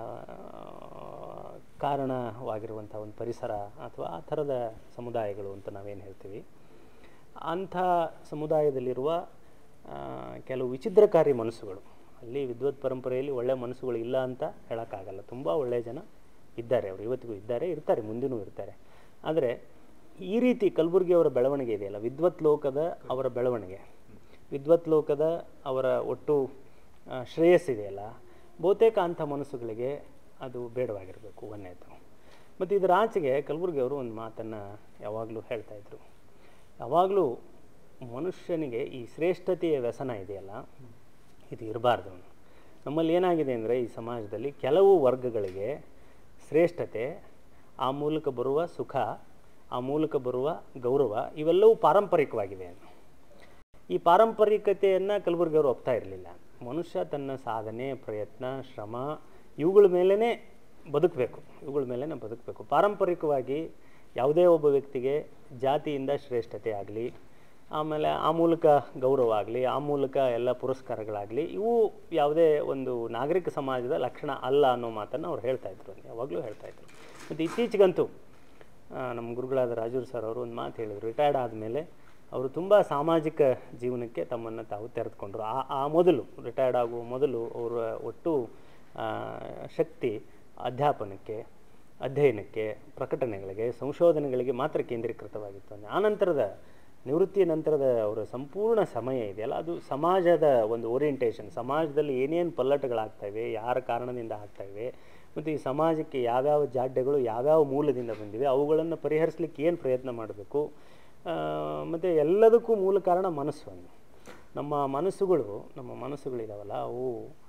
ಕಾರಣವಾಗಿರುವಂಥ ಒಂದು ಪರಿಸರ ಅಥವಾ ಆ ಥರದ ಸಮುದಾಯಗಳು ಅಂತ ನಾವೇನು ಹೇಳ್ತೀವಿ ಅಂಥ ಸಮುದಾಯದಲ್ಲಿರುವ ಆ, ಕೆಲವು ವಿಚಿದ್ರಕಾರಿ ಮನಸ್ಸುಗಳು ಅಲ್ಲಿ ವಿದ್ವತ್ ಪರಂಪರೆಯಲ್ಲಿ ಒಳ್ಳೆಯ ಮನಸ್ಸುಗಳು ಇಲ್ಲ ಅಂತ ಹೇಳೋಕ್ಕಾಗಲ್ಲ ತುಂಬ ಒಳ್ಳೆಯ ಜನ ಇದ್ದಾರೆ ಅವರು ಇವತ್ತಿಗೂ ಇದ್ದಾರೆ ಇರ್ತಾರೆ ಮುಂದಿನೂ ಇರ್ತಾರೆ ಆದರೆ ಈ ರೀತಿ ಕಲಬುರ್ಗಿ ಅವರ ಬೆಳವಣಿಗೆ ಇದೆಯಲ್ಲ ವಿದ್ವತ್ ಲೋಕದ ಅವರ ಬೆಳವಣಿಗೆ ವಿದ್ವತ್ ಲೋಕದ ಅವರ ಒಟ್ಟು ಆ, ಶ್ರೇಯಸ್ಸಿದೆಯಲ್ಲ ಬಹುತೇಕ ಅಂಥ ಮನಸ್ಸುಗಳಿಗೆ ಅದು ಬೇಡವಾಗಿರಬೇಕು ಒಂದನೇದು ಮತ್ತು ಇದರ ಆಚೆಗೆ ಕಲಬುರ್ಗಿ ಅವರು ಒಂದು ಮಾತನ್ನು ಯಾವಾಗಲೂ ಹೇಳ್ತಾ ಇದ್ರು ಯಾವಾಗಲೂ ಮನುಷ್ಯನಿಗೆ ಈ ಶ್ರೇಷ್ಠತೆಯ ವ್ಯಸನ ಇದೆಯಲ್ಲ ಇದು ಇರಬಾರ್ದು ನಮ್ಮಲ್ಲಿ ಏನಾಗಿದೆ ಅಂದರೆ ಈ ಸಮಾಜದಲ್ಲಿ ಕೆಲವು ವರ್ಗಗಳಿಗೆ ಶ್ರೇಷ್ಠತೆ ಆ ಮೂಲಕ ಬರುವ ಸುಖ ಆ ಮೂಲಕ ಬರುವ ಗೌರವ ಇವೆಲ್ಲವೂ ಪಾರಂಪರಿಕವಾಗಿದೆ ಈ ಪಾರಂಪರಿಕತೆಯನ್ನು ಕಲಬುರ್ಗಿ ಅವರು ಒಪ್ತಾ ಇರಲಿಲ್ಲ ಮನುಷ್ಯ ತನ್ನ ಸಾಧನೆ ಪ್ರಯತ್ನ ಶ್ರಮ ಇವುಗಳ ಮೇಲೇ ಬದುಕಬೇಕು ಇವುಗಳ ಮೇಲೇ ಬದುಕಬೇಕು ಪಾರಂಪರಿಕವಾಗಿ ಯಾವುದೇ ಒಬ್ಬ ವ್ಯಕ್ತಿಗೆ ಜಾತಿಯಿಂದ ಶ್ರೇಷ್ಠತೆ ಆಗಲಿ ಆಮೇಲೆ ಆ ಮೂಲಕ ಗೌರವ ಆಗಲಿ ಆ ಮೂಲಕ ಎಲ್ಲ ಪುರಸ್ಕಾರಗಳಾಗಲಿ ಇವು ಯಾವುದೇ ಒಂದು ನಾಗರಿಕ ಸಮಾಜದ ಲಕ್ಷಣ ಅಲ್ಲ ಅನ್ನೋ ಮಾತನ್ನು ಅವ್ರು ಹೇಳ್ತಾ ಇದ್ರು ಯಾವಾಗಲೂ ಹೇಳ್ತಾ ಇದ್ರು ಮತ್ತು ಇತ್ತೀಚೆಗಂತೂ ಆ, ನಮ್ಮ ಗುರುಗಳಾದ ರಾಜೂರ್ ಸರ್ ಅವರು ಒಂದು ಮಾತು ಹೇಳಿದರು ರಿಟೈರ್ಡ್ ಆದಮೇಲೆ ಅವರು ತುಂಬ ಸಾಮಾಜಿಕ ಜೀವನಕ್ಕೆ ತಮ್ಮನ್ನು ತಾವು ತೆರೆದುಕೊಂಡ್ರು ಆ ಆ ಮೊದಲು ರಿಟೈರ್ಡ್ ಆಗುವ ಮೊದಲು ಅವರ ಒಟ್ಟು ಆ, ಶಕ್ತಿ ಅಧ್ಯಾಪನಕ್ಕೆ ಅಧ್ಯಯನಕ್ಕೆ ಪ್ರಕಟಣೆಗಳಿಗೆ ಸಂಶೋಧನೆಗಳಿಗೆ ಮಾತ್ರ ಕೇಂದ್ರೀಕೃತವಾಗಿತ್ತು ಅಂದ್ರೆ ಆನಂತರದ ನಿವೃತ್ತಿ ನಂತರದ ಅವರ ಸಂಪೂರ್ಣ ಸಮಯ ಇದೆಯಲ್ಲ ಅದು ಸಮಾಜದ ಒಂದು ಓರಿಯೆಂಟೇಷನ್ ಸಮಾಜದಲ್ಲಿ ಏನೇನು ಪಲ್ಲಟಗಳಾಗ್ತವೆ ಯಾರ ಕಾರಣದಿಂದ ಆಗ್ತವೆ ಮತ್ತು ಈ ಸಮಾಜಕ್ಕೆ ಯಾವ್ಯಾವ ಜಾಡ್ಯಗಳು ಯಾವ್ಯಾವ ಮೂಲದಿಂದ ಬಂದಿವೆ ಅವುಗಳನ್ನು ಪರಿಹರಿಸಲಿಕ್ಕೆ ಏನು ಪ್ರಯತ್ನ ಮಾಡಬೇಕು ಮತ್ತು ಎಲ್ಲದಕ್ಕೂ ಮೂಲ ಕಾರಣ ಮನಸ್ಸು ಒಂದು ನಮ್ಮ ಮನಸ್ಸುಗಳು ನಮ್ಮ ಮನಸ್ಸುಗಳಿದಾವಲ್ಲ ಅವು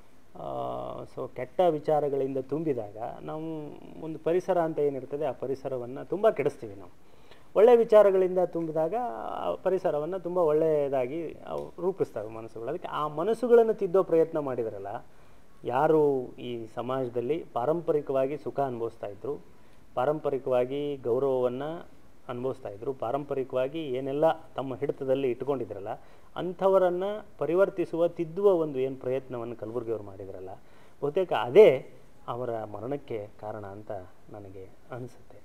ಸೊ ಕೆಟ್ಟ ವಿಚಾರಗಳಿಂದ ತುಂಬಿದಾಗ ನಾವು ಒಂದು ಪರಿಸರ ಅಂತ ಏನಿರ್ತದೆ ಆ ಪರಿಸರವನ್ನು ತುಂಬ ಕೆಡಿಸ್ತೀವಿ ನಾವು ಒಳ್ಳೆಯ ವಿಚಾರಗಳಿಂದ ತುಂಬಿದಾಗ ಆ ಪರಿಸರವನ್ನು ತುಂಬ ಒಳ್ಳೆಯದಾಗಿ ಅವು ರೂಪಿಸ್ತವೆ ಮನಸ್ಸುಗಳು ಅದಕ್ಕೆ ಆ ಮನಸ್ಸುಗಳನ್ನು ತಿದ್ದೋ ಪ್ರಯತ್ನ ಮಾಡಿದ್ರಲ್ಲ ಯಾರು ಈ ಸಮಾಜದಲ್ಲಿ ಪಾರಂಪರಿಕವಾಗಿ ಸುಖ ಅನುಭವಿಸ್ತಾ ಇದ್ರು ಪಾರಂಪರಿಕವಾಗಿ ಗೌರವವನ್ನು ಅನುಭವಿಸ್ತಾ ಇದ್ರು ಪಾರಂಪರಿಕವಾಗಿ ಏನೆಲ್ಲ ತಮ್ಮ ಹಿಡಿತದಲ್ಲಿ ಇಟ್ಕೊಂಡಿದ್ರಲ್ಲ ಅಂಥವರನ್ನು ಪರಿವರ್ತಿಸುವ ತಿದ್ದುವ ಒಂದು ಏನು ಪ್ರಯತ್ನವನ್ನು ಕಲಬುರ್ಗಿ ಅವರು ಮಾಡಿದ್ರಲ್ಲ ಬಹುತೇಕ ಅದೇ ಅವರ ಮರಣಕ್ಕೆ ಕಾರಣ ಅಂತ ನನಗೆ ಅನಿಸುತ್ತೆ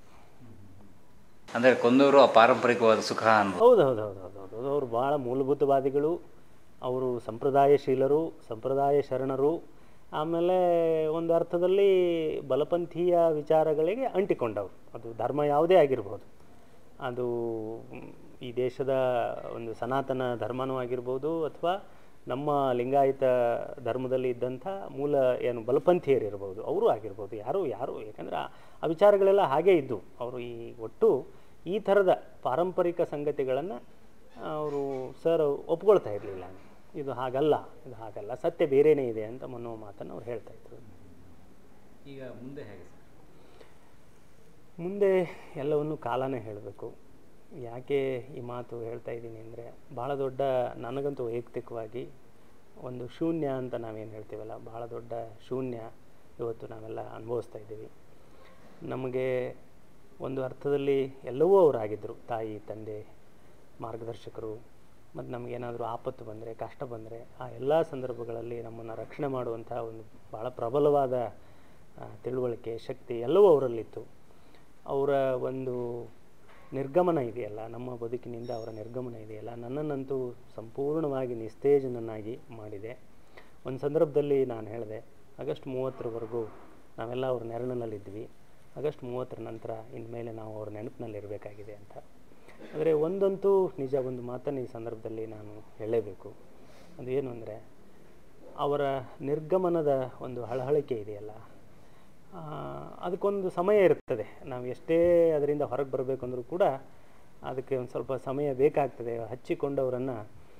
ಅಂದರೆ ಕೊಂದವರು ಆ ಪಾರಂಪರಿಕವಾದ ಸುಖ ಅನ್ಬೋದು ಹೌದು ಹೌದು ಹೌದು ಹೌದು ಹೌದು ಅವರು ಭಾಳ ಮೂಲಭೂತವಾದಿಗಳು ಅವರು ಸಂಪ್ರದಾಯಶೀಲರು ಸಂಪ್ರದಾಯ ಶರಣರು ಆಮೇಲೆ ಒಂದು ಅರ್ಥದಲ್ಲಿ ಬಲಪಂಥೀಯ ವಿಚಾರಗಳಿಗೆ ಅಂಟಿಕೊಂಡವರು ಅದು ಧರ್ಮ ಯಾವುದೇ ಆಗಿರ್ಬೋದು ಅದು ಮ್, ಈ ದೇಶದ ಒಂದು ಸನಾತನ ಧರ್ಮನೂ ಆಗಿರ್ಬೋದು ಅಥವಾ ನಮ್ಮ ಲಿಂಗಾಯತ ಧರ್ಮದಲ್ಲಿ ಇದ್ದಂಥ ಮೂಲ ಏನು ಬಲಪಂಥೀಯರಿರ್ಬೋದು ಅವರು ಆಗಿರ್ಬೋದು ಯಾರು ಯಾರು ಯಾಕಂದರೆ ಆ- ಆ ವಿಚಾರಗಳೆಲ್ಲ ಹಾಗೇ ಇದ್ದು ಅವರು ಈ ಒಟ್ಟು ಈ ಥರದ ಪಾರಂಪರಿಕ ಸಂಗತಿಗಳನ್ನು ಅವರು ಸರ್ ಒಪ್ಕೊಳ್ತಾ ಇರಲಿಲ್ಲ ಇದು ಹಾಗಲ್ಲ ಇದು ಹಾಗಲ್ಲ ಸತ್ಯ ಬೇರೆಯೇ ಇದೆ ಅಂತ ಅನ್ನೋ ಮಾತನ್ನು ಅವ್ರು ಹೇಳ್ತಾ ಇದ್ರು ಈಗ ಮುಂದೆ ಹೇಗೆ ಸರ್ ಮುಂದೆ ಎಲ್ಲವನ್ನು ಕಾಲನೇ ಹೇಳಬೇಕು ಯಾಕೆ ಈ ಮಾತು ಹೇಳ್ತಾ ಇದ್ದೀನಿ ಅಂದರೆ ಭಾಳ ದೊಡ್ಡ ನನಗಂತೂ ವೈಯಕ್ತಿಕವಾಗಿ ಒಂದು ಶೂನ್ಯ ಅಂತ ನಾವೇನು ಹೇಳ್ತೀವಲ್ಲ ಭಾಳ ದೊಡ್ಡ ಶೂನ್ಯ ಇವತ್ತು ನಾವೆಲ್ಲ ಅನುಭವಿಸ್ತಾ ಇದ್ದೀವಿ ನಮಗೆ ಒಂದು ಅರ್ಥದಲ್ಲಿ ಎಲ್ಲವೂ ಅವರಾಗಿದ್ದರು ತಾಯಿ ತಂದೆ ಮಾರ್ಗದರ್ಶಕರು ಮತ್ತು ನಮಗೇನಾದರೂ ಆಪತ್ತು ಬಂದರೆ ಕಷ್ಟ ಬಂದರೆ ಆ ಎಲ್ಲ ಸಂದರ್ಭಗಳಲ್ಲಿ ನಮ್ಮನ್ನು ರಕ್ಷಣೆ ಮಾಡುವಂಥ ಒಂದು ಭಾಳ ಪ್ರಬಲವಾದ ಆ, ತಿಳುವಳಿಕೆ ಶಕ್ತಿ ಎಲ್ಲವೂ ಅವರಲ್ಲಿತ್ತು ಅವರ ಒಂದು ನಿರ್ಗಮನ ಇದೆಯಲ್ಲ ನಮ್ಮ ಬದುಕಿನಿಂದ ಅವರ ನಿರ್ಗಮನ ಇದೆಯಲ್ಲ ನನ್ನನ್ನಂತೂ ಸಂಪೂರ್ಣವಾಗಿ ನಿಸ್ತೇಜನನ್ನಾಗಿ ಮಾಡಿದೆ ಒಂದು ಸಂದರ್ಭದಲ್ಲಿ ನಾನು ಹೇಳಿದೆ ಆಗಸ್ಟ್ ಮೂವತ್ತರವರೆಗೂ ನಾವೆಲ್ಲ ಅವ್ರ ನೆರಳಿನಲ್ಲಿದ್ವಿ ಆಗಸ್ಟ್ ಮೂವತ್ತರ ನಂತರ ಇನ್ಮೇಲೆ ನಾವು ಅವ್ರ ನೆನಪಿನಲ್ಲಿರಬೇಕಾಗಿದೆ ಅಂತ ಆದರೆ ಒಂದಂತೂ ನಿಜ ಒಂದು ಮಾತನ್ನು ಈ ಸಂದರ್ಭದಲ್ಲಿ ನಾನು ಹೇಳಲೇಬೇಕು ಅದು ಏನು ಅಂದರೆ ಅವರ ನಿರ್ಗಮನದ ಒಂದು ಹಳಹಳಿಕೆ ಇದೆಯಲ್ಲ ಆ, ಅದಕ್ಕೊಂದು ಸಮಯ ಇರ್ತದೆ ನಾವು ಎಷ್ಟೇ ಅದರಿಂದ ಹೊರಗೆ ಬರಬೇಕು ಅಂದರೂ ಕೂಡ ಅದಕ್ಕೆ ಒಂದು ಸ್ವಲ್ಪ ಸಮಯ ಬೇಕಾಗ್ತದೆ ಹಚ್ಚಿಕೊಂಡವರನ್ನು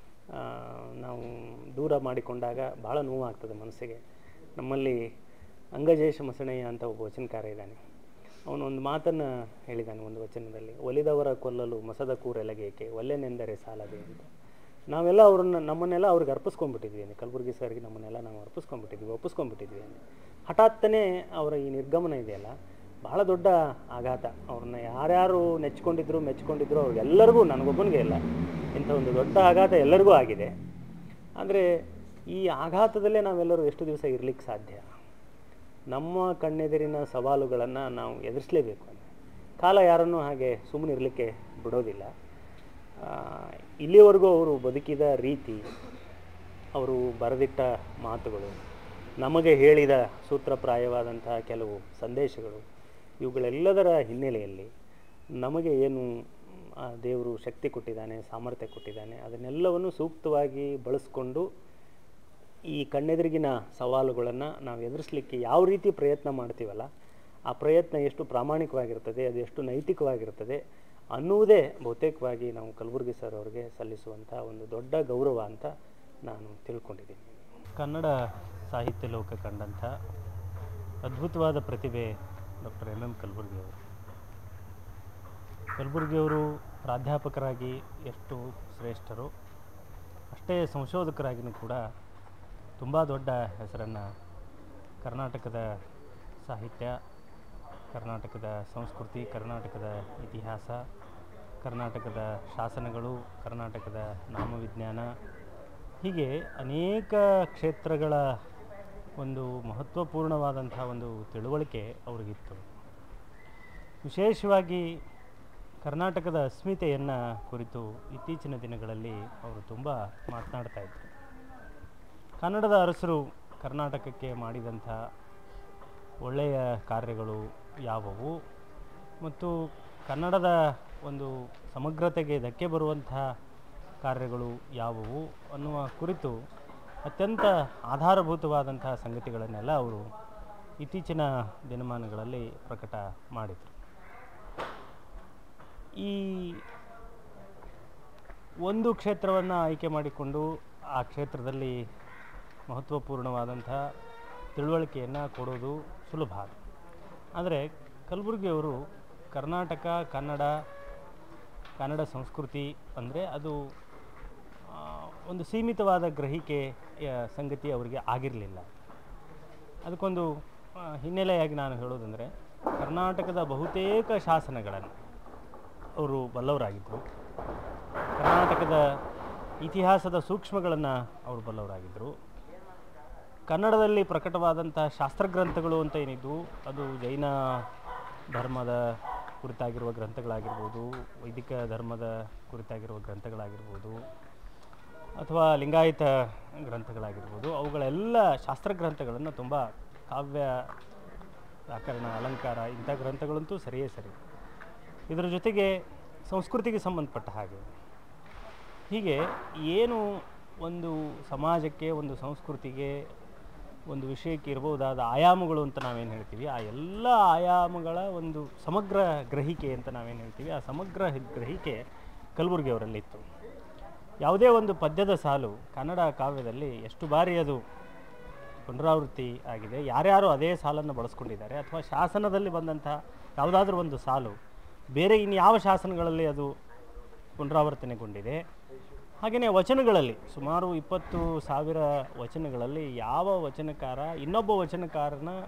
ನಾವು ದೂರ ಮಾಡಿಕೊಂಡಾಗ ಭಾಳ ನೋವಾಗ್ತದೆ ಮನಸ್ಸಿಗೆ ನಮ್ಮಲ್ಲಿ ಅಂಗಜೇಶ ಮಸಣಯ್ಯ ಅಂತ ಒಬ್ಬ ವಚನಕಾರ ಇದ್ದಾನೆ ಅವನು ಒಂದು ಮಾತನ್ನು ಹೇಳಿದ್ದಾನೆ ಒಂದು ವಚನದಲ್ಲಿ ಒಲಿದವರ ಕೊಲ್ಲಲು ಮಸದ ಕೂರೆಲಗೇಕೆ ಒಲ್ಲೆನೆಂದರೆ ಸಾಲದೆ ಅಂತ ನಾವೆಲ್ಲ ಅವ್ರನ್ನ ನಮ್ಮನ್ನೆಲ್ಲ ಅವ್ರಿಗೆ ಅರ್ಪಿಸ್ಕೊಂಡ್ಬಿಟ್ಟಿದ್ವಿ ಅಂತ ಕಲಬುರಗಿ ಸರ್ಗೆ ನಮ್ಮನ್ನೆಲ್ಲ ನಾವು ಅರ್ಪಿಸ್ಕೊಂಡ್ಬಿಟ್ಟಿದ್ವಿ ಒಪ್ಪಿಸ್ಕೊಂಡ್ಬಿಟ್ಟಿದ್ವಿ ಅಂತ ಹಠಾತ್ತನೇ ಅವರ ಈ ನಿರ್ಗಮನ ಇದೆಯಲ್ಲ ಬಹಳ ದೊಡ್ಡ ಆಘಾತ ಅವ್ರನ್ನ ಯಾರ್ಯಾರು ನೆಚ್ಕೊಂಡಿದ್ರು ಮೆಚ್ಕೊಂಡಿದ್ರು ಅವ್ರಿಗೆಲ್ಲರಿಗೂ ನನಗೊಬ್ಬನಿಗೆ ಇಲ್ಲ ಇಂಥ ಒಂದು ದೊಡ್ಡ ಆಘಾತ ಎಲ್ಲರಿಗೂ ಆಗಿದೆ ಆದರೆ ಈ ಆಘಾತದಲ್ಲೇ ನಾವೆಲ್ಲರೂ ಎಷ್ಟು ದಿವಸ ಇರ್ಲಿಕ್ಕೆ ಸಾಧ್ಯ ನಮ್ಮ ಕಣ್ಣೆದುರಿನ ಸವಾಲುಗಳನ್ನು ನಾವು ಎದುರಿಸಲೇಬೇಕು ಕಾಲ ಯಾರನ್ನೂ ಹಾಗೆ ಸುಮ್ಮನೆ ಇರಲಿಕ್ಕೆ ಬಿಡೋದಿಲ್ಲ ಆ, ಇಲ್ಲಿವರೆಗೂ ಅವರು ಬದುಕಿದ ರೀತಿ ಅವರು ಬರೆದಿಟ್ಟ ಮಾತುಗಳು ನಮಗೆ ಹೇಳಿದ ಸೂತ್ರಪ್ರಾಯವಾದಂತಹ ಕೆಲವು ಸಂದೇಶಗಳು ಇವುಗಳೆಲ್ಲದರ ಹಿನ್ನೆಲೆಯಲ್ಲಿ ನಮಗೆ ಏನು ಆ ದೇವರು ಶಕ್ತಿ ಕೊಟ್ಟಿದ್ದಾನೆ ಸಾಮರ್ಥ್ಯ ಕೊಟ್ಟಿದ್ದಾನೆ ಅದನ್ನೆಲ್ಲವನ್ನು ಸೂಕ್ತವಾಗಿ ಬಳಸ್ಕೊಂಡು ಈ ಕಣ್ಣೆದುರಿಗಿನ ಸವಾಲುಗಳನ್ನು ನಾವು ಎದುರಿಸಲಿಕ್ಕೆ ಯಾವ ರೀತಿ ಪ್ರಯತ್ನ ಮಾಡ್ತೀವಲ್ಲ ಆ ಪ್ರಯತ್ನ ಎಷ್ಟು ಪ್ರಾಮಾಣಿಕವಾಗಿರ್ತದೆ ಅದು ಎಷ್ಟು ನೈತಿಕವಾಗಿರ್ತದೆ ಅನ್ನುವುದೇ ಬಹುತೇಕವಾಗಿ ನಾವು ಕಲಬುರಗಿ ಸರ್ ಅವರಿಗೆ ಸಲ್ಲಿಸುವಂಥ ಒಂದು ದೊಡ್ಡ ಗೌರವ ಅಂತ ನಾನು ತಿಳ್ಕೊಂಡಿದ್ದೀನಿ ಕನ್ನಡ ಸಾಹಿತ್ಯ ಲೋಕ ಕಂಡಂಥ ಅದ್ಭುತವಾದ ಪ್ರತಿಭೆ ಡಾಕ್ಟರ್ ಎಮ್ ಎಂ ಕಲಬುರ್ಗಿ ಅವರು ಕಲಬುರ್ಗಿಯವರು ಪ್ರಾಧ್ಯಾಪಕರಾಗಿ ಎಷ್ಟು ಶ್ರೇಷ್ಠರು ಅಷ್ಟೇ ಸಂಶೋಧಕರಾಗಿಯೂ ಕೂಡ ತುಂಬ ದೊಡ್ಡ ಹೆಸರನ್ನು ಕರ್ನಾಟಕದ ಸಾಹಿತ್ಯ ಕರ್ನಾಟಕದ ಸಂಸ್ಕೃತಿ ಕರ್ನಾಟಕದ ಇತಿಹಾಸ ಕರ್ನಾಟಕದ ಶಾಸನಗಳು ಕರ್ನಾಟಕದ ನಾಮವಿಜ್ಞಾನ ಹೀಗೆ ಅನೇಕ ಕ್ಷೇತ್ರಗಳ ಒಂದು ಮಹತ್ವಪೂರ್ಣವಾದಂಥ ಒಂದು ತಿಳುವಳಿಕೆ ಅವ್ರಿಗಿತ್ತು ವಿಶೇಷವಾಗಿ ಕರ್ನಾಟಕದ ಅಸ್ಮಿತೆಯನ್ನು ಕುರಿತು ಇತ್ತೀಚಿನ ದಿನಗಳಲ್ಲಿ ಅವರು ತುಂಬ ಮಾತನಾಡ್ತಾ ಇದ್ದರು ಕನ್ನಡದ ಅರಸರು ಕರ್ನಾಟಕಕ್ಕೆ ಮಾಡಿದಂಥ ಒಳ್ಳೆಯ ಕಾರ್ಯಗಳು ಯಾವುವು ಮತ್ತು ಕನ್ನಡದ ಒಂದು ಸಮಗ್ರತೆಗೆ ಧಕ್ಕೆ ಬರುವಂಥ ಕಾರ್ಯಗಳು ಯಾವುವು ಅನ್ನುವ ಕುರಿತು ಅತ್ಯಂತ ಆಧಾರಭೂತವಾದಂಥ ಸಂಗತಿಗಳನ್ನೆಲ್ಲ ಅವರು ಇತ್ತೀಚಿನ ದಿನಮಾನಗಳಲ್ಲಿ ಪ್ರಕಟ ಮಾಡಿದರು ಈ ಒಂದು ಕ್ಷೇತ್ರವನ್ನು ಆಯ್ಕೆ ಮಾಡಿಕೊಂಡು ಆ ಕ್ಷೇತ್ರದಲ್ಲಿ ಮಹತ್ವಪೂರ್ಣವಾದಂಥ ತಿಳುವಳಿಕೆಯನ್ನು ಕೊಡೋದು ಸುಲಭ ಆದರೆ ಕಲಬುರಗಿಯವರು ಕರ್ನಾಟಕ ಕನ್ನಡ ಕನ್ನಡ ಸಂಸ್ಕೃತಿ ಅಂದರೆ ಅದು ಆ, ಒಂದು ಸೀಮಿತವಾದ ಗ್ರಹಿಕೆಯ ಸಂಗತಿ ಅವರಿಗೆ ಆಗಿರಲಿಲ್ಲ ಅದಕ್ಕೊಂದು ಆ, ಹಿನ್ನೆಲೆಯಾಗಿ ನಾನು ಹೇಳೋದಂದರೆ ಕರ್ನಾಟಕದ ಬಹುತೇಕ ಶಾಸನಗಳನ್ನು ಅವರು ಬಲ್ಲವರಾಗಿದ್ದರು ಕರ್ನಾಟಕದ ಇತಿಹಾಸದ ಸೂಕ್ಷ್ಮಗಳನ್ನು ಅವರು ಬಲ್ಲವರಾಗಿದ್ದರು ಕನ್ನಡದಲ್ಲಿ ಪ್ರಕಟವಾದಂಥ ಶಾಸ್ತ್ರಗ್ರಂಥಗಳು ಅಂತ ಏನಿದ್ವು ಅದು ಜೈನ ಧರ್ಮದ ಕುರಿತಾಗಿರುವ ಗ್ರಂಥಗಳಾಗಿರ್ಬೋದು ವೈದಿಕ ಧರ್ಮದ ಕುರಿತಾಗಿರುವ ಗ್ರಂಥಗಳಾಗಿರ್ಬೋದು ಅಥವಾ ಲಿಂಗಾಯತ ಗ್ರಂಥಗಳಾಗಿರ್ಬೋದು ಅವುಗಳೆಲ್ಲ ಶಾಸ್ತ್ರಗ್ರಂಥಗಳನ್ನು ತುಂಬ ಕಾವ್ಯ ವ್ಯಾಕರಣ ಅಲಂಕಾರ ಇಂಥ ಗ್ರಂಥಗಳಂತೂ ಸರಿಯೇ ಸರಿ ಇದರ ಜೊತೆಗೆ ಸಂಸ್ಕೃತಿಗೆ ಸಂಬಂಧಪಟ್ಟ ಹಾಗೆ ಹೀಗೆ ಏನು ಒಂದು ಸಮಾಜಕ್ಕೆ ಒಂದು ಸಂಸ್ಕೃತಿಗೆ ಒಂದು ವಿಷಯಕ್ಕೆ ಇರಬಹುದಾದ ಆಯಾಮಗಳು ಅಂತ ನಾವೇನು ಹೇಳ್ತೀವಿ ಆ ಎಲ್ಲ ಆಯಾಮಗಳ ಒಂದು ಸಮಗ್ರ ಗ್ರಹಿಕೆ ಅಂತ ನಾವೇನು ಹೇಳ್ತೀವಿ ಆ ಸಮಗ್ರ ಹಿ- ಗ್ರಹಿಕೆ ಕಲಬುರಗಿಯವರಲ್ಲಿತ್ತು ಯಾವುದೇ ಒಂದು ಪದ್ಯದ ಸಾಲು ಕನ್ನಡ ಕಾವ್ಯದಲ್ಲಿ ಎಷ್ಟು ಬಾರಿ ಅದು ಪುನರಾವೃತ್ತಿ ಆಗಿದೆ ಯಾರ್ಯಾರು ಅದೇ ಸಾಲನ್ನು ಬಳಸ್ಕೊಂಡಿದ್ದಾರೆ ಅಥವಾ ಶಾಸನದಲ್ಲಿ ಬಂದಂಥ ಯಾವುದಾದ್ರೂ ಒಂದು ಸಾಲು ಬೇರೆ ಇನ್ಯಾವ ಶಾಸನಗಳಲ್ಲಿ ಅದು ಪುನರಾವರ್ತನೆಗೊಂಡಿದೆ ಹಾಗೆಯೇ ವಚನಗಳಲ್ಲಿ ಸುಮಾರು ಇಪ್ಪತ್ತು ಸಾವಿರ ವಚನಗಳಲ್ಲಿ ಯಾವ ವಚನಕಾರ ಇನ್ನೊಬ್ಬ ವಚನಕಾರನ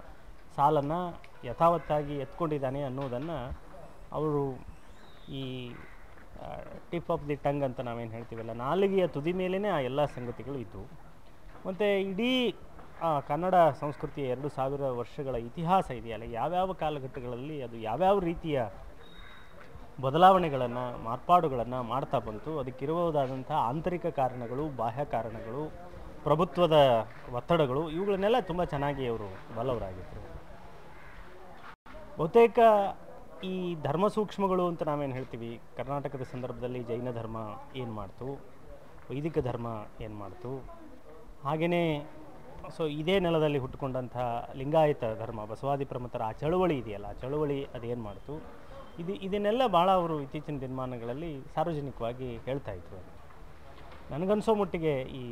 ಸಾಲನ್ನು ಯಥಾವತ್ತಾಗಿ ಎತ್ಕೊಂಡಿದ್ದಾನೆ ಅನ್ನೋದನ್ನು ಅವರು ಈ ಟಿಪ್ ಆಫ್ ದಿ ಟಂಗ್ ಅಂತ ನಾವೇನು ಹೇಳ್ತೀವಲ್ಲ ನಾಲಿಗೆಯ ತುದಿ ಮೇಲೇ ಆ ಎಲ್ಲ ಸಂಗತಿಗಳು ಇದ್ದವು ಮತ್ತು ಇಡೀ ಆ, ಕನ್ನಡ ಸಂಸ್ಕೃತಿಯ ಎರಡು ಸಾವಿರ ವರ್ಷಗಳ ಇತಿಹಾಸ ಇದೆಯಲ್ಲ ಯಾವ್ಯಾವ ಕಾಲಘಟ್ಟಗಳಲ್ಲಿ ಅದು ಯಾವ್ಯಾವ ರೀತಿಯ ಬದಲಾವಣೆಗಳನ್ನು ಮಾರ್ಪಾಡುಗಳನ್ನು ಮಾಡ್ತಾ ಬಂತು ಅದಕ್ಕಿರಬಹುದಾದಂಥ ಆಂತರಿಕ ಕಾರಣಗಳು ಬಾಹ್ಯ ಕಾರಣಗಳು ಪ್ರಭುತ್ವದ ಒತ್ತಡಗಳು ಇವುಗಳನ್ನೆಲ್ಲ ತುಂಬ ಚೆನ್ನಾಗಿ ಅವರು ಬಲ್ಲವರಾಗಿದ್ದರು ಬಹುತೇಕ ಈ ಧರ್ಮ ಸೂಕ್ಷ್ಮಗಳು ಅಂತ ನಾವೇನು ಹೇಳ್ತೀವಿ ಕರ್ನಾಟಕದ ಸಂದರ್ಭದಲ್ಲಿ ಜೈನ ಧರ್ಮ ಏನು ಮಾಡ್ತು ವೈದಿಕ ಧರ್ಮ ಏನು ಮಾಡ್ತು ಹಾಗೆಯೇ ಸೊ ಇದೇ ನೆಲದಲ್ಲಿ ಹುಟ್ಟುಕೊಂಡಂಥ ಲಿಂಗಾಯತ ಧರ್ಮ ಬಸವಾದಿ ಪ್ರಮುಖರ ಆ ಚಳುವಳಿ ಇದೆಯಲ್ಲ ಆ ಚಳುವಳಿ ಅದೇನು ಮಾಡ್ತು ಇದು ಇದನ್ನೆಲ್ಲ ಭಾಳ ಅವರು ಇತ್ತೀಚಿನ ದಿನಮಾನಗಳಲ್ಲಿ ಸಾರ್ವಜನಿಕವಾಗಿ ಹೇಳ್ತಾ ಇದ್ರು ನನಗನ್ಸೋ ಮಟ್ಟಿಗೆ ಈ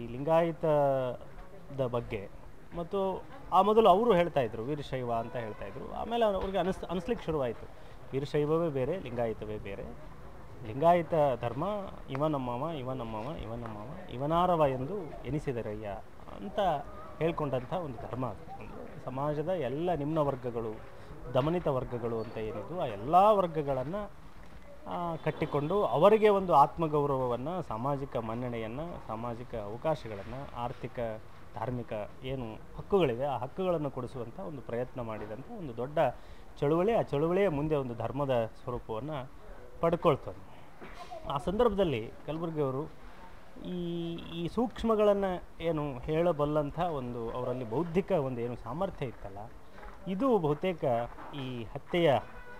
ಲಿಂಗಾಯತದ ಬಗ್ಗೆ ಮತ್ತು ಆ ಮೊದಲು ಅವರು ಹೇಳ್ತಾ ಇದ್ರು ವೀರಶೈವ ಅಂತ ಹೇಳ್ತಾ ಇದ್ರು ಆಮೇಲೆ ಅವ್ರಿಗೆ ಅನಿಸ್ ಅನಿಸ್ಲಿಕ್ಕೆ ಶುರುವಾಯಿತು ವೀರಶೈವವೇ ಬೇರೆ ಲಿಂಗಾಯತವೇ ಬೇರೆ ಲಿಂಗಾಯತ ಧರ್ಮ ಇವ ನಮ್ಮವ ಇವ ನಮ್ಮವ ಇವ ನಮ್ಮವ ಇವನಾರವ ಎಂದು ಎನಿಸಿದರಯ್ಯ ಅಂತ ಹೇಳ್ಕೊಂಡಂಥ ಒಂದು ಧರ್ಮ ಅದು ಒಂದು ಸಮಾಜದ ಎಲ್ಲ ನಿಮ್ನ ವರ್ಗಗಳು ದಮನಿತ ವರ್ಗಗಳು ಅಂತ ಏನಿದ್ದು ಆ ಎಲ್ಲ ವರ್ಗಗಳನ್ನು ಆ, ಕಟ್ಟಿಕೊಂಡು ಅವರಿಗೆ ಒಂದು ಆತ್ಮಗೌರವವನ್ನು ಸಾಮಾಜಿಕ ಮನ್ನಣೆಯನ್ನು ಸಾಮಾಜಿಕ ಅವಕಾಶಗಳನ್ನು ಆರ್ಥಿಕ ಧಾರ್ಮಿಕ ಏನು ಹಕ್ಕುಗಳಿವೆ ಆ ಹಕ್ಕುಗಳನ್ನು ಕೊಡಿಸುವಂಥ ಒಂದು ಪ್ರಯತ್ನ ಮಾಡಿದಂಥ ಒಂದು ದೊಡ್ಡ ಚಳುವಳಿ ಆ ಚಳುವಳಿಯ ಮುಂದೆ ಒಂದು ಧರ್ಮದ ಸ್ವರೂಪವನ್ನು ಪಡ್ಕೊಳ್ತದೆ ಆ ಸಂದರ್ಭದಲ್ಲಿ ಕಲಬುರ್ಗಿಯವರು ಈ ಈ ಸೂಕ್ಷ್ಮಗಳನ್ನು ಏನು ಹೇಳಬಲ್ಲಂಥ ಒಂದು ಅವರಲ್ಲಿ ಬೌದ್ಧಿಕ ಒಂದು ಏನು ಸಾಮರ್ಥ್ಯ ಇತ್ತಲ್ಲ ಇದು ಬಹುತೇಕ ಈ ಹತ್ಯೆಯ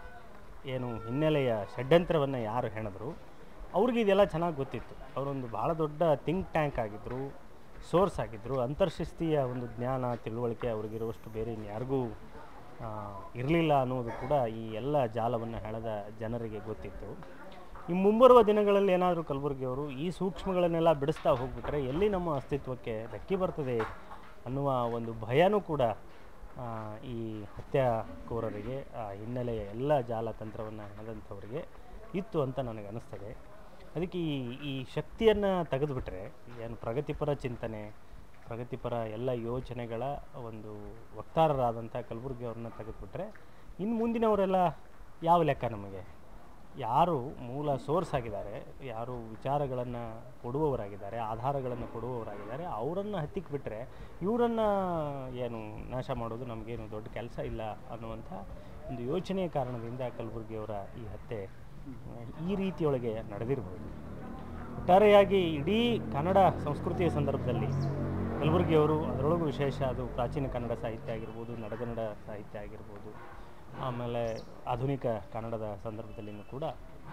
ಏನು ಹಿನ್ನೆಲೆಯ ಷಡ್ಯಂತ್ರವನ್ನು ಯಾರು ಹೆಣದ್ರು ಅವ್ರಿಗೆ ಇದೆಲ್ಲ ಚೆನ್ನಾಗಿ ಗೊತ್ತಿತ್ತು ಅವರೊಂದು ಭಾಳ ದೊಡ್ಡ ಥಿಂಕ್ ಟ್ಯಾಂಕ್ ಆಗಿದ್ದರು ಸೋರ್ಸ್ ಆಗಿದ್ದರು ಅಂತರ್ಶಿಸ್ತೀಯ ಒಂದು ಜ್ಞಾನ ತಿಳುವಳಿಕೆ ಅವ್ರಿಗಿರುವಷ್ಟು ಬೇರೆ ಇನ್ಯಾರಿಗೂ ಇರಲಿಲ್ಲ ಅನ್ನೋದು ಕೂಡ ಈ ಎಲ್ಲ ಜಾಲವನ್ನು ಹೆಣದ ಜನರಿಗೆ ಗೊತ್ತಿತ್ತು ಈ ಮುಂಬರುವ ದಿನಗಳಲ್ಲಿ ಏನಾದರೂ ಕಲಬುರಗಿಯವರು ಈ ಸೂಕ್ಷ್ಮಗಳನ್ನೆಲ್ಲ ಬಿಡಿಸ್ತಾ ಹೋಗ್ಬಿಟ್ರೆ ಎಲ್ಲಿ ನಮ್ಮ ಅಸ್ತಿತ್ವಕ್ಕೆ ಧಕ್ಕೆ ಬರ್ತದೆ ಅನ್ನುವ ಒಂದು ಭಯನೂ ಕೂಡ ಆ, ಈ ಹತ್ಯಾಕೋರರಿಗೆ ಆ ಹಿನ್ನೆಲೆಯ ಎಲ್ಲ ಜಾಲತಂತ್ರವನ್ನು ಹೆಣದಂಥವರಿಗೆ ಇತ್ತು ಅಂತ ನನಗೆ ಅನಿಸ್ತದೆ ಅದಕ್ಕೆ ಈ ಈ ಶಕ್ತಿಯನ್ನು ತೆಗೆದುಬಿಟ್ರೆ ಏನು ಪ್ರಗತಿಪರ ಚಿಂತನೆ ಪ್ರಗತಿಪರ ಎಲ್ಲ ಯೋಚನೆಗಳ ಒಂದು ವಕ್ತಾರರಾದಂಥ ಕಲಬುರ್ಗಿ ಅವ್ರನ್ನ ತೆಗೆದುಬಿಟ್ರೆ ಇನ್ನು ಮುಂದಿನವರೆಲ್ಲ ಯಾವ ಲೆಕ್ಕ ನಮಗೆ ಯಾರು ಮೂಲ ಸೋರ್ಸ್ ಆಗಿದ್ದಾರೆ ಯಾರು ವಿಚಾರಗಳನ್ನು ಕೊಡುವವರಾಗಿದ್ದಾರೆ ಆಧಾರಗಳನ್ನು ಕೊಡುವವರಾಗಿದ್ದಾರೆ ಅವರನ್ನು ಹತ್ತಿಕ್ಕೆ ಬಿಟ್ಟರೆ ಇವರನ್ನು ಏನು ನಾಶ ಮಾಡೋದು ನಮಗೇನು ದೊಡ್ಡ ಕೆಲಸ ಇಲ್ಲ ಅನ್ನುವಂಥ ಒಂದು ಯೋಚನೆಯ ಕಾರಣದಿಂದ ಕಲಬುರ್ಗಿಯವರ ಈ ಹತ್ಯೆ ಆ, ಈ ರೀತಿಯೊಳಗೆ ನಡೆದಿರ್ಬೋದು ಒಟ್ಟಾರೆಯಾಗಿ ಇಡೀ ಕನ್ನಡ ಸಂಸ್ಕೃತಿಯ ಸಂದರ್ಭದಲ್ಲಿ ಕಲಬುರ್ಗಿಯವರು ಅದರೊಳಗೂ ವಿಶೇಷ ಅದು ಪ್ರಾಚೀನ ಕನ್ನಡ ಸಾಹಿತ್ಯ ಆಗಿರ್ಬೋದು ನಡಗನ್ನಡ ಸಾಹಿತ್ಯ ಆಗಿರ್ಬೋದು ಆಮೇಲೆ ಆಧುನಿಕ ಕನ್ನಡದ ಸಂದರ್ಭದಲ್ಲಿಯೂ ಕೂಡ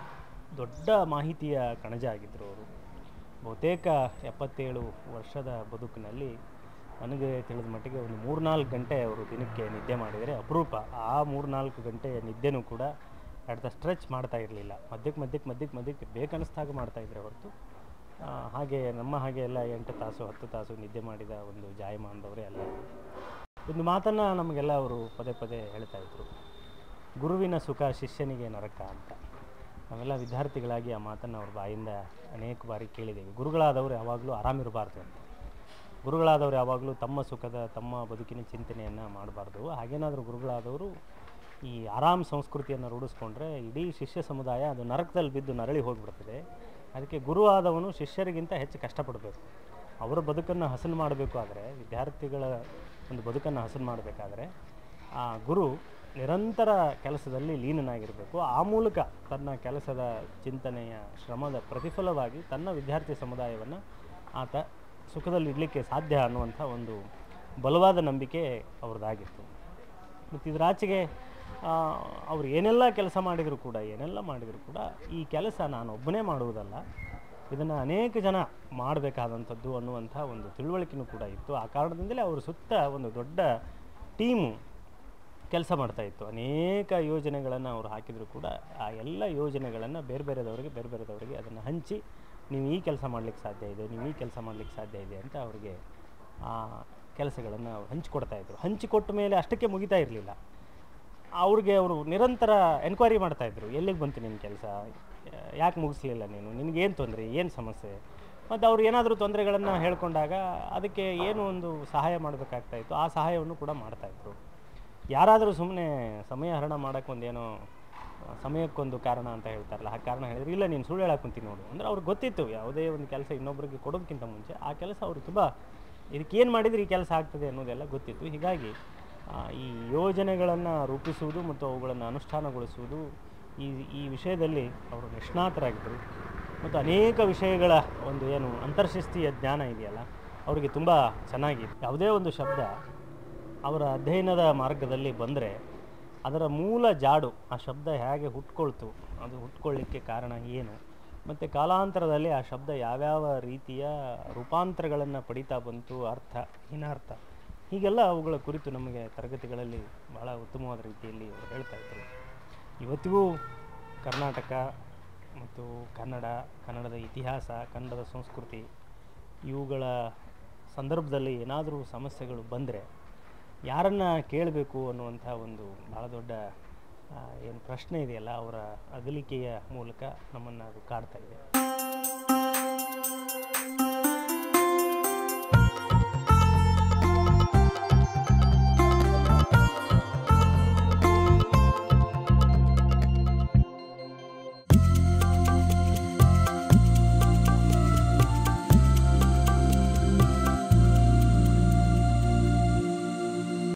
ದೊಡ್ಡ ಮಾಹಿತಿಯ ಕಣಜ ಆಗಿದ್ದರು ಅವರು ಬಹುತೇಕ ಎಪ್ಪತ್ತೇಳು ವರ್ಷದ ಬದುಕಿನಲ್ಲಿ ನನಗೆ ತಿಳಿದ ಮಟ್ಟಿಗೆ ಒಂದು ಮೂರ್ನಾಲ್ಕು ಗಂಟೆ ಅವರು ದಿನಕ್ಕೆ ನಿದ್ದೆ ಮಾಡಿದರೆ ಅಪರೂಪ ಆ ಮೂರ್ನಾಲ್ಕು ಗಂಟೆ ನಿದ್ದೆನೂ ಕೂಡ ಅಟ್ ದ ಸ್ಟ್ರೆಚ್ ಮಾಡ್ತಾ ಇರಲಿಲ್ಲ ಮಧ್ಯಕ್ಕೆ ಮಧ್ಯಕ್ಕೆ ಮಧ್ಯಕ್ಕೆ ಮಧ್ಯಕ್ಕೆ ಬೇಕನ್ನಿಸ್ದಾಗ ಮಾಡ್ತಾ ಇದ್ರೆ ಹೊರತು ಆ, ಹಾಗೆ ನಮ್ಮ ಹಾಗೆ ಎಲ್ಲ ಎಂಟು ತಾಸು ಹತ್ತು ತಾಸು ನಿದ್ದೆ ಮಾಡಿದ ಒಂದು ಜಾಯಮಾನದವರೇ ಅಲ್ಲ ಒಂದು ಮಾತನ್ನು ನಮಗೆಲ್ಲ ಅವರು ಪದೇ ಪದೇ ಹೇಳ್ತಾ ಇದ್ರು ಗುರುವಿನ ಸುಖ ಶಿಷ್ಯನಿಗೆ ನರಕ ಅಂತ ನಾವೆಲ್ಲ ವಿದ್ಯಾರ್ಥಿಗಳಾಗಿ ಆ ಮಾತನ್ನು ಅವ್ರ ಬಾಯಿಂದ ಅನೇಕ ಬಾರಿ ಕೇಳಿದ್ದೇವೆ ಗುರುಗಳಾದವರು ಯಾವಾಗಲೂ ಆರಾಮಿರಬಾರ್ದು ಅಂತ ಗುರುಗಳಾದವರು ಯಾವಾಗಲೂ ತಮ್ಮ ಸುಖದ ತಮ್ಮ ಬದುಕಿನ ಚಿಂತನೆಯನ್ನು ಮಾಡಬಾರ್ದು ಹಾಗೇನಾದರೂ ಗುರುಗಳಾದವರು ಈ ಆರಾಮ್ ಸಂಸ್ಕೃತಿಯನ್ನು ರೂಢಿಸ್ಕೊಂಡ್ರೆ ಇಡೀ ಶಿಷ್ಯ ಸಮುದಾಯ ಅದು ನರಕದಲ್ಲಿ ಬಿದ್ದು ನರಳಿ ಹೋಗಿಬಿಡ್ತದೆ ಅದಕ್ಕೆ ಗುರು ಆದವನು ಶಿಷ್ಯರಿಗಿಂತ ಹೆಚ್ಚು ಕಷ್ಟಪಡಬೇಕು ಅವರ ಬದುಕನ್ನು ಹಸನು ಮಾಡಬೇಕು ಆದರೆ ವಿದ್ಯಾರ್ಥಿಗಳ ಒಂದು ಬದುಕನ್ನು ಹಸನು ಮಾಡಬೇಕಾದ್ರೆ ಆ ಗುರು ನಿರಂತರ ಕೆಲಸದಲ್ಲಿ ಲೀನನಾಗಿರಬೇಕು ಆ ಮೂಲಕ ತನ್ನ ಕೆಲಸದ ಚಿಂತನೆಯ ಶ್ರಮದ ಪ್ರತಿಫಲವಾಗಿ ತನ್ನ ವಿದ್ಯಾರ್ಥಿ ಸಮುದಾಯವನ್ನು ಆತ ಸುಖದಲ್ಲಿ ಇಡಲಿಕ್ಕೆ ಸಾಧ್ಯ ಅನ್ನುವಂಥ ಒಂದು ಬಲವಾದ ನಂಬಿಕೆ ಅವ್ರದ್ದಾಗಿತ್ತು ಮತ್ತು ಇದರಾಚೆಗೆ ಆ, ಅವ್ರು ಏನೆಲ್ಲ ಕೆಲಸ ಮಾಡಿದರೂ ಕೂಡ ಏನೆಲ್ಲ ಮಾಡಿದರೂ ಕೂಡ ಈ ಕೆಲಸ ನಾನು ಒಬ್ಬನೇ ಮಾಡುವುದಲ್ಲ ಇದನ್ನು ಅನೇಕ ಜನ ಮಾಡಬೇಕಾದಂಥದ್ದು ಅನ್ನುವಂಥ ಒಂದು ತಿಳುವಳಿಕೆನೂ ಕೂಡ ಇತ್ತು ಆ ಕಾರಣದಿಂದಲೇ ಅವರು ಸುತ್ತ ಒಂದು ದೊಡ್ಡ ಟೀಮು ಕೆಲಸ ಮಾಡ್ತಾ ಇತ್ತು ಅನೇಕ ಯೋಜನೆಗಳನ್ನು ಅವರು ಹಾಕಿದರೂ ಕೂಡ ಆ ಎಲ್ಲ ಯೋಜನೆಗಳನ್ನು ಬೇರೆ ಬೇರೆದವರಿಗೆ ಬೇರೆ ಬೇರೆದವರಿಗೆ ಅದನ್ನು ಹಂಚಿ ನೀವು ಈ ಕೆಲಸ ಮಾಡಲಿಕ್ಕೆ ಸಾಧ್ಯ ಇದೆ ನೀವು ಈ ಕೆಲಸ ಮಾಡಲಿಕ್ಕೆ ಸಾಧ್ಯ ಇದೆ ಅಂತ ಅವರಿಗೆ ಆ ಕೆಲಸಗಳನ್ನು ಅವ್ರು ಹಂಚಿಕೊಡ್ತಾ ಇದ್ರು ಹಂಚಿಕೊಟ್ಟ ಮೇಲೆ ಅಷ್ಟಕ್ಕೆ ಮುಗಿತಾ ಇರಲಿಲ್ಲ ಅವ್ರಿಗೆ ಅವರು ನಿರಂತರ ಎನ್ಕ್ವೈರಿ ಮಾಡ್ತಾಯಿದ್ರು ಎಲ್ಲಿಗೆ ಬಂತು ನಿನ್ನ ಕೆಲಸ ಯಾಕೆ ಮುಗಿಸ್ಲಿಲ್ಲ ನೀನು ನಿನಗೇನು ತೊಂದರೆ ಏನು ಸಮಸ್ಯೆ ಮತ್ತು ಅವ್ರು ಏನಾದರೂ ತೊಂದರೆಗಳನ್ನು ಹೇಳ್ಕೊಂಡಾಗ ಅದಕ್ಕೆ ಏನು ಒಂದು ಸಹಾಯ ಮಾಡಬೇಕಾಗ್ತಾ ಇತ್ತು ಆ ಸಹಾಯವನ್ನು ಕೂಡ ಮಾಡ್ತಾಯಿದ್ರು ಯಾರಾದರೂ ಸುಮ್ಮನೆ ಸಮಯ ಹರಣ ಮಾಡೋಕ್ಕೆ ಒಂದೇನೋ ಆ, ಸಮಯಕ್ಕೊಂದು ಕಾರಣ ಅಂತ ಹೇಳ್ತಾರಲ್ಲ ಆ ಕಾರಣ ಹೇಳಿದ್ರೆ ಇಲ್ಲ ನೀನು ಸುಳ್ಳು ಹೇಳಕ್ಕೆ ಕುಂತೀನಿ ನೋಡು ಅಂದರೆ ಅವ್ರಿಗೆ ಗೊತ್ತಿತ್ತು ಯಾವುದೇ ಒಂದು ಕೆಲಸ ಇನ್ನೊಬ್ಬರಿಗೆ ಕೊಡೋದಕ್ಕಿಂತ ಮುಂಚೆ ಆ ಕೆಲಸ ಅವರು ತುಂಬ ಇದಕ್ಕೇನು ಮಾಡಿದರೆ ಈ ಕೆಲಸ ಆಗ್ತದೆ ಅನ್ನೋದೆಲ್ಲ ಗೊತ್ತಿತ್ತು ಹೀಗಾಗಿ ಆ, ಈ ಯೋಜನೆಗಳನ್ನು ರೂಪಿಸುವುದು ಮತ್ತು ಅವುಗಳನ್ನು ಅನುಷ್ಠಾನಗೊಳಿಸುವುದು ಈ ಈ ವಿಷಯದಲ್ಲಿ ಅವರು ನಿಷ್ಣಾತರಾಗಿದ್ದರು ಮತ್ತು ಅನೇಕ ವಿಷಯಗಳ ಒಂದು ಏನು ಅಂತರ್ಶಿಸ್ತೀಯ ಜ್ಞಾನ ಇದೆಯಲ್ಲ ಅವರಿಗೆ ತುಂಬ ಚೆನ್ನಾಗಿದೆ ಯಾವುದೇ ಒಂದು ಶಬ್ದ ಅವರ ಅಧ್ಯಯನದ ಮಾರ್ಗದಲ್ಲಿ ಬಂದರೆ ಅದರ ಮೂಲ ಜಾಡು ಆ ಶಬ್ದ ಹೇಗೆ ಹುಟ್ಕೊಳ್ತು ಅದು ಹುಟ್ಕೊಳ್ಳಿಕ್ಕೆ ಕಾರಣ ಏನು ಮತ್ತು ಕಾಲಾಂತರದಲ್ಲಿ ಆ ಶಬ್ದ ಯಾವ್ಯಾವ ರೀತಿಯ ರೂಪಾಂತರಗಳನ್ನು ಪಡಿತಾ ಬಂತು ಅರ್ಥ ಹೀನಾರ್ಥ ಹೀಗೆಲ್ಲ ಅವುಗಳ ಕುರಿತು ನಮಗೆ ತರಗತಿಗಳಲ್ಲಿ ಬಹಳ ಉತ್ತಮವಾದ ರೀತಿಯಲ್ಲಿ ಅವರು ಹೇಳ್ತಾ ಇದ್ದರು ಇವತ್ತಿಗೂ ಕರ್ನಾಟಕ ಮತ್ತು ಕನ್ನಡ ಕನ್ನಡದ ಇತಿಹಾಸ ಕನ್ನಡದ ಸಂಸ್ಕೃತಿ ಇವುಗಳ ಸಂದರ್ಭದಲ್ಲಿ ಏನಾದರೂ ಸಮಸ್ಯೆಗಳು ಬಂದರೆ ಯಾರನ್ನು ಕೇಳಬೇಕು ಅನ್ನುವಂಥ ಒಂದು ಭಾಳ ದೊಡ್ಡ ಏನು ಪ್ರಶ್ನೆ ಇದೆಯಲ್ಲ ಅವರ ಅಗಲಿಕೆಯ ಮೂಲಕ ನಮ್ಮನ್ನು ಅದು ಕಾಡ್ತಾ ಇದೆ